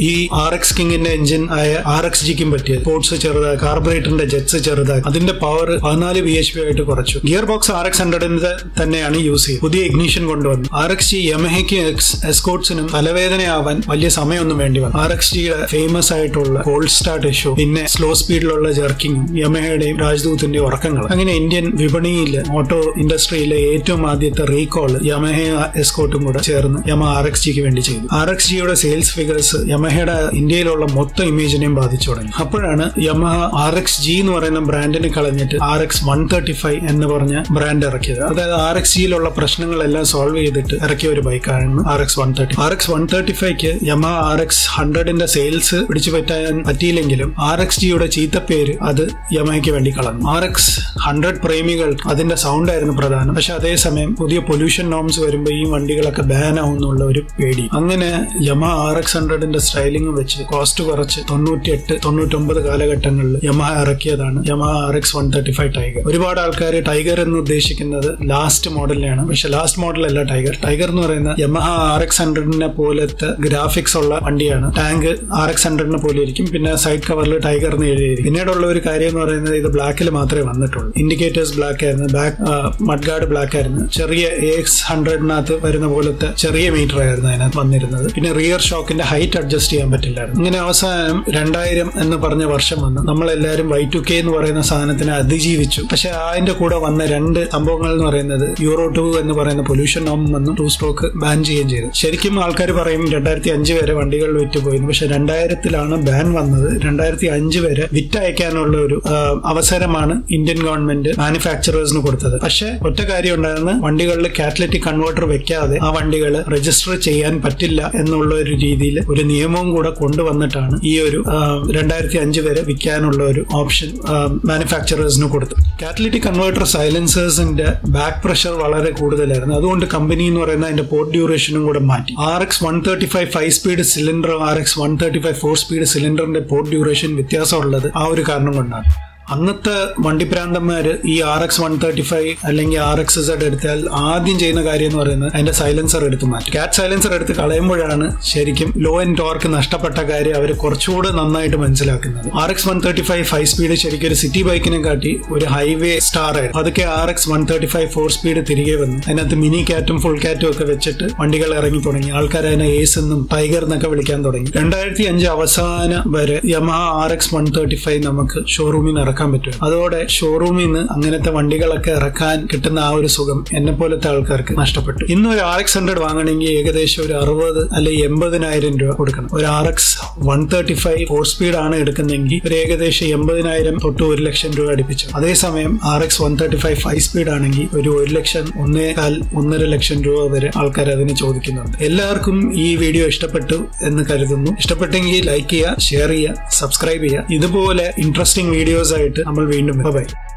ഈ ആർ എക്സ് കിങ്ങിന്റെ എഞ്ചിൻ ആയ ആർ എക്സ് ജിക്കും പറ്റിയത് സ്പോർട്സ് ചെറുതായി കാർബറേറ്ററിന്റെ ജെറ്റ്സ് ചെറുതായി അതിന്റെ പവർ പതിനാല് ബി എച്ച് പി ആയിട്ട് കുറച്ചു ഗിയർ ബോക്സ് ആർ എക്സ് ഹൺഡ്രഡിന്റെ തന്നെയാണ് യൂസ് ചെയ്തത് പുതിയ ഇഗ്നീഷൻ കൊണ്ടുവന്നു ആർ എക്സ് ജി യമഹയ്ക്കും എസ്കോട്സിനും തലവേദനയാവാൻ വലിയ സമയമൊന്നും വേണ്ടി വന്നു ആർ എക്സ് ജിയുടെ ഫേമസ് ആയിട്ടുള്ള കോൾഡ് സ്റ്റാർട്ട് ഇഷ്യൂ പിന്നെ സ്ലോ സ്പീഡിലുള്ള ജർക്കിങ്ങും യമഹയുടെയും രാജ്ദൂത്തിന്റെയും ഉറക്കങ്ങൾ അങ്ങനെ ഇന്ത്യൻ വിപണിയിൽ ഓട്ടോ ഇൻഡസ്ട്രിയിലെ ഏറ്റവും ആദ്യത്തെ റീകോൾ യമഹ എസ്കോട്ടും കൂടെ ചേർന്ന് യമ ആർ എക്സ് ജിക്ക് വേണ്ടി ചെയ്തു ആർ എക്സ് ജിയുടെ സെയിൽസ് ഫിഗേഴ്സ് യമഹയുടെ ഇന്ത്യയിലുള്ള മൊത്തം ഇമേജിനെയും ബാധിച്ചു തുടങ്ങി അപ്പോഴാണ് യമഹ ആർ എക്സ് ജി എന്ന് പറയുന്ന ബ്രാൻഡിനെ കളഞ്ഞിട്ട് R X one thirty five എന്ന് പറഞ്ഞ ബ്രാൻഡ് ഇറക്കിയത് അതായത് ആർ എക്സ് ജിയിലുള്ള പ്രശ്നങ്ങളെല്ലാം സോൾവ് ചെയ്തിട്ട് ഇറക്കിയ ഒരു ബൈക്കാണ് R X one thirty R X one thirty ഫൈവ്ക്ക് യമ ആർ എക്സ് ഹൺഡ്രഡിന്റെ സെയിൽസ് പിടിച്ചു പറ്റാൻ പറ്റിയില്ലെങ്കിലും ആർ എക്സ് ജിയുടെ ചീത്തപ്പേര് അത് യമയ്ക്ക് വേണ്ടി കളഞ്ഞു ആർ എക്സ് ഹൺഡ്രഡ് പ്രേമികൾ അതിന്റെ സൗണ്ട് ആയിരുന്നു പ്രധാനം പക്ഷെ അതേസമയം പുതിയ പൊല്യൂഷൻ നോംസ് വരുമ്പോൾ ഈ വണ്ടികളൊക്കെ ബാൻ ആവും എന്നുള്ള ഒരു പേടി അങ്ങനെ യമ ആർ എക്സ് ഹൺഡ്രഡിന്റെ സ്റ്റൈലിംഗ് വെച്ച് കോസ്റ്റ് കുറച്ച് തൊണ്ണൂറ്റി എട്ട് തൊണ്ണൂറ്റൊമ്പത് കാലഘട്ടങ്ങളിൽ യമ ഇറക്കിയതാണ് Yamaha R X one thirty five Tiger ഒരുപാട് ആൾക്കാർ ടൈഗർ എന്ന് ഉദ്ദേശിക്കുന്നത് ലാസ്റ്റ് മോഡലിനെയാണ് പക്ഷെ ലാസ്റ്റ് മോഡൽ അല്ല ടൈഗർ ടൈഗർ എന്ന് പറയുന്ന യമഹ ആർ എക്സ് ഹൺഡ്രഡിനെ പോലത്തെ ഗ്രാഫിക്സ് ഉള്ള വണ്ടിയാണ് ടാങ്ക് ആർ എക്സ് ഹൺഡ്രഡിനെ പോലെ ഇരിക്കും പിന്നെ സൈഡ് കവറിൽ ടൈഗർ എന്ന് എഴുതിയിരിക്കും പിന്നീടുള്ള ഒരു കാര്യം എന്ന് പറയുന്നത് ഇത് ബ്ലാക്കിൽ മാത്രമേ വന്നിട്ടുള്ളൂ ഇൻഡിക്കേറ്റേഴ്സ് ബ്ലാക്ക് ആയിരുന്നു ബാക്ക് മഡ്ഗാർഡ് ബ്ലാക്ക് ആയിരുന്നു ചെറിയ എക്സ് ഹൺഡ്രഡിനകത്ത് വരുന്ന പോലത്തെ ചെറിയ മീറ്റർ ആയിരുന്നു അതിനകത്ത് വന്നിരുന്നത് പിന്നെ റിയർ ഷോക്കിന്റെ ഹൈറ്റ് അഡ്ജസ്റ്റ് ചെയ്യാൻ പറ്റില്ലായിരുന്നു ഇങ്ങനെ അവസാനം രണ്ടായിരം എന്ന് പറഞ്ഞ വർഷം വന്ന് നമ്മളെല്ലാവരും വൈ ടു കെ എന്ന് പറയുന്ന സാധനത്തിനെ അതിജീവിച്ചു പക്ഷെ അതിന്റെ കൂടെ വന്ന രണ്ട് സംഭവങ്ങൾ എന്ന് പറയുന്നത് യൂറോ ടു എന്ന് പറയുന്ന പൊല്യൂഷൻ നോം വന്നു ടു സ്ട്രോക്ക് ബാൻ ചെയ്യുകയും ചെയ്തു ശരിക്കും ആൾക്കാർ പറയും രണ്ടായിരത്തി അഞ്ച് വരെ വണ്ടികൾ വിറ്റുപോയിരുന്നു പക്ഷെ രണ്ടായിരത്തിലാണ് ബാൻ വന്നത് രണ്ടായിരത്തി അഞ്ച് വരെ വിറ്റയക്കാനുള്ള ഒരു ആ, അവസരമാണ് ഇന്ത്യൻ ഗവൺമെന്റ് മാനുഫാക്ചറേഴ്സിന് കൊടുത്തത് പക്ഷെ ഒറ്റ കാര്യം ഉണ്ടായിരുന്നു വണ്ടികളിൽ കാറ്റലറ്റിക് കൺവേർട്ടർ വെക്കാതെ ആ വണ്ടികൾ രജിസ്റ്റർ ചെയ്യാൻ പറ്റില്ല എന്നുള്ള ഒരു രീതിയിൽ ഒരു നിയമവും കൂടെ കൊണ്ടുവന്നിട്ടാണ് ഈ ഒരു രണ്ടായിരത്തി അഞ്ച് വരെ വിൽക്കാനുള്ള ഒരു ഓപ്ഷൻ മാനുഫാക്ചറേഴ്സിന് കൊടുത്തു കാറ്റലറ്റിക് കൺവേർട്ടർ സൈലൻസേഴ്സിന്റെ ബാക്ക് പ്രഷർ വളരെ കൂടുതലായിരുന്നു അതുകൊണ്ട് കമ്പനി എന്ന് പറയുന്ന അതിന്റെ പോർട്ട് ഡ്യൂറേഷനും കൂടെ മാറ്റി R X one thirty five five speed cylinder R X one thirty five four speed സിലിണ്ടറിന്റെ പോർട്ട് ഡ്യൂറേഷൻ വ്യത്യാസമുള്ളത് ആ ഒരു കാരണം കൊണ്ടാണ് അന്നത്തെ വണ്ടിപ്രാന്തന്മാർ ഈ R X one thirty five അല്ലെങ്കിൽ ആർ എക്സ് സെഡ് എടുത്താൽ ആദ്യം ചെയ്യുന്ന കാര്യം എന്ന് പറയുന്നത് അതിന്റെ സൈലൻസർ എടുത്ത് മാറ്റും കാറ്റ് സൈലൻസർ എടുത്ത് കളയുമ്പോഴാണ് ശരിക്കും ലോ ആൻഡ് ടോർക്ക് നഷ്ടപ്പെട്ട കാര്യം അവർ കുറച്ചുകൂടെ നന്നായിട്ട് മനസ്സിലാക്കുന്നത് R X one thirty five five speed ശരിക്കും ഒരു സിറ്റി ബൈക്കിനെ കാട്ടി ഒരു ഹൈവേ സ്റ്റാർ ആയിരുന്നു അതൊക്കെ R X one thirty five four speed തിരികെ വന്നു അതിനകത്ത് മിനി കാറ്റും ഫുൾ കാറ്റും ഒക്കെ വെച്ചിട്ട് വണ്ടികൾ ഇറങ്ങി തുടങ്ങി ആൾക്കാർ അതിനെ ഏസ് എന്നും ടൈഗർ എന്നൊക്കെ വിളിക്കാൻ തുടങ്ങി രണ്ടായിരത്തി അഞ്ച് അവസാനം വരെ Yamaha R X one thirty five നമുക്ക് ഷോറൂമിൽ നിന്ന് ഇറക്കാൻ പറ്റും അതോടെ ഷോറൂമിൽ നിന്ന് അങ്ങനത്തെ വണ്ടികളൊക്കെ ഇറക്കാൻ കിട്ടുന്ന ആ ഒരു സുഖം എന്നെ പോലത്തെ ആൾക്കാർക്ക് നഷ്ടപ്പെട്ടു ഇന്ന് ഒരു ആർ എക്സ് ഹൺഡ്രഡ് വാങ്ങണമെങ്കിൽ ഏകദേശം ഒരു അറുപത് അല്ലെങ്കിൽ എൺപതിനായിരം രൂപ കൊടുക്കണം ഒരു R X one thirty five four speed ആണ് എടുക്കുന്നെങ്കിൽ ഒരു ഏകദേശം എൺപതിനായിരം തൊട്ട് ഒരു ലക്ഷം രൂപ അടുപ്പിച്ചു അതേസമയം R X one thirty five five speed ആണെങ്കിൽ ഒരു ഒരു ലക്ഷം ഒന്നേകാൽ ഒന്നര ലക്ഷം രൂപ വരെ ആൾക്കാർ അതിന് ചോദിക്കുന്നുണ്ട് എല്ലാവർക്കും ഈ വീഡിയോ ഇഷ്ടപ്പെട്ടു എന്ന് കരുതുന്നു ഇഷ്ടപ്പെട്ടെങ്കിൽ ലൈക്ക് ചെയ്യുക ഷെയർ ചെയ്യുക സബ്സ്ക്രൈബ് ചെയ്യുക ഇതുപോലെ ഇൻട്രസ്റ്റിംഗ് വീഡിയോസ് ആയിട്ട് നമ്മൾ വീണ്ടും ബൈ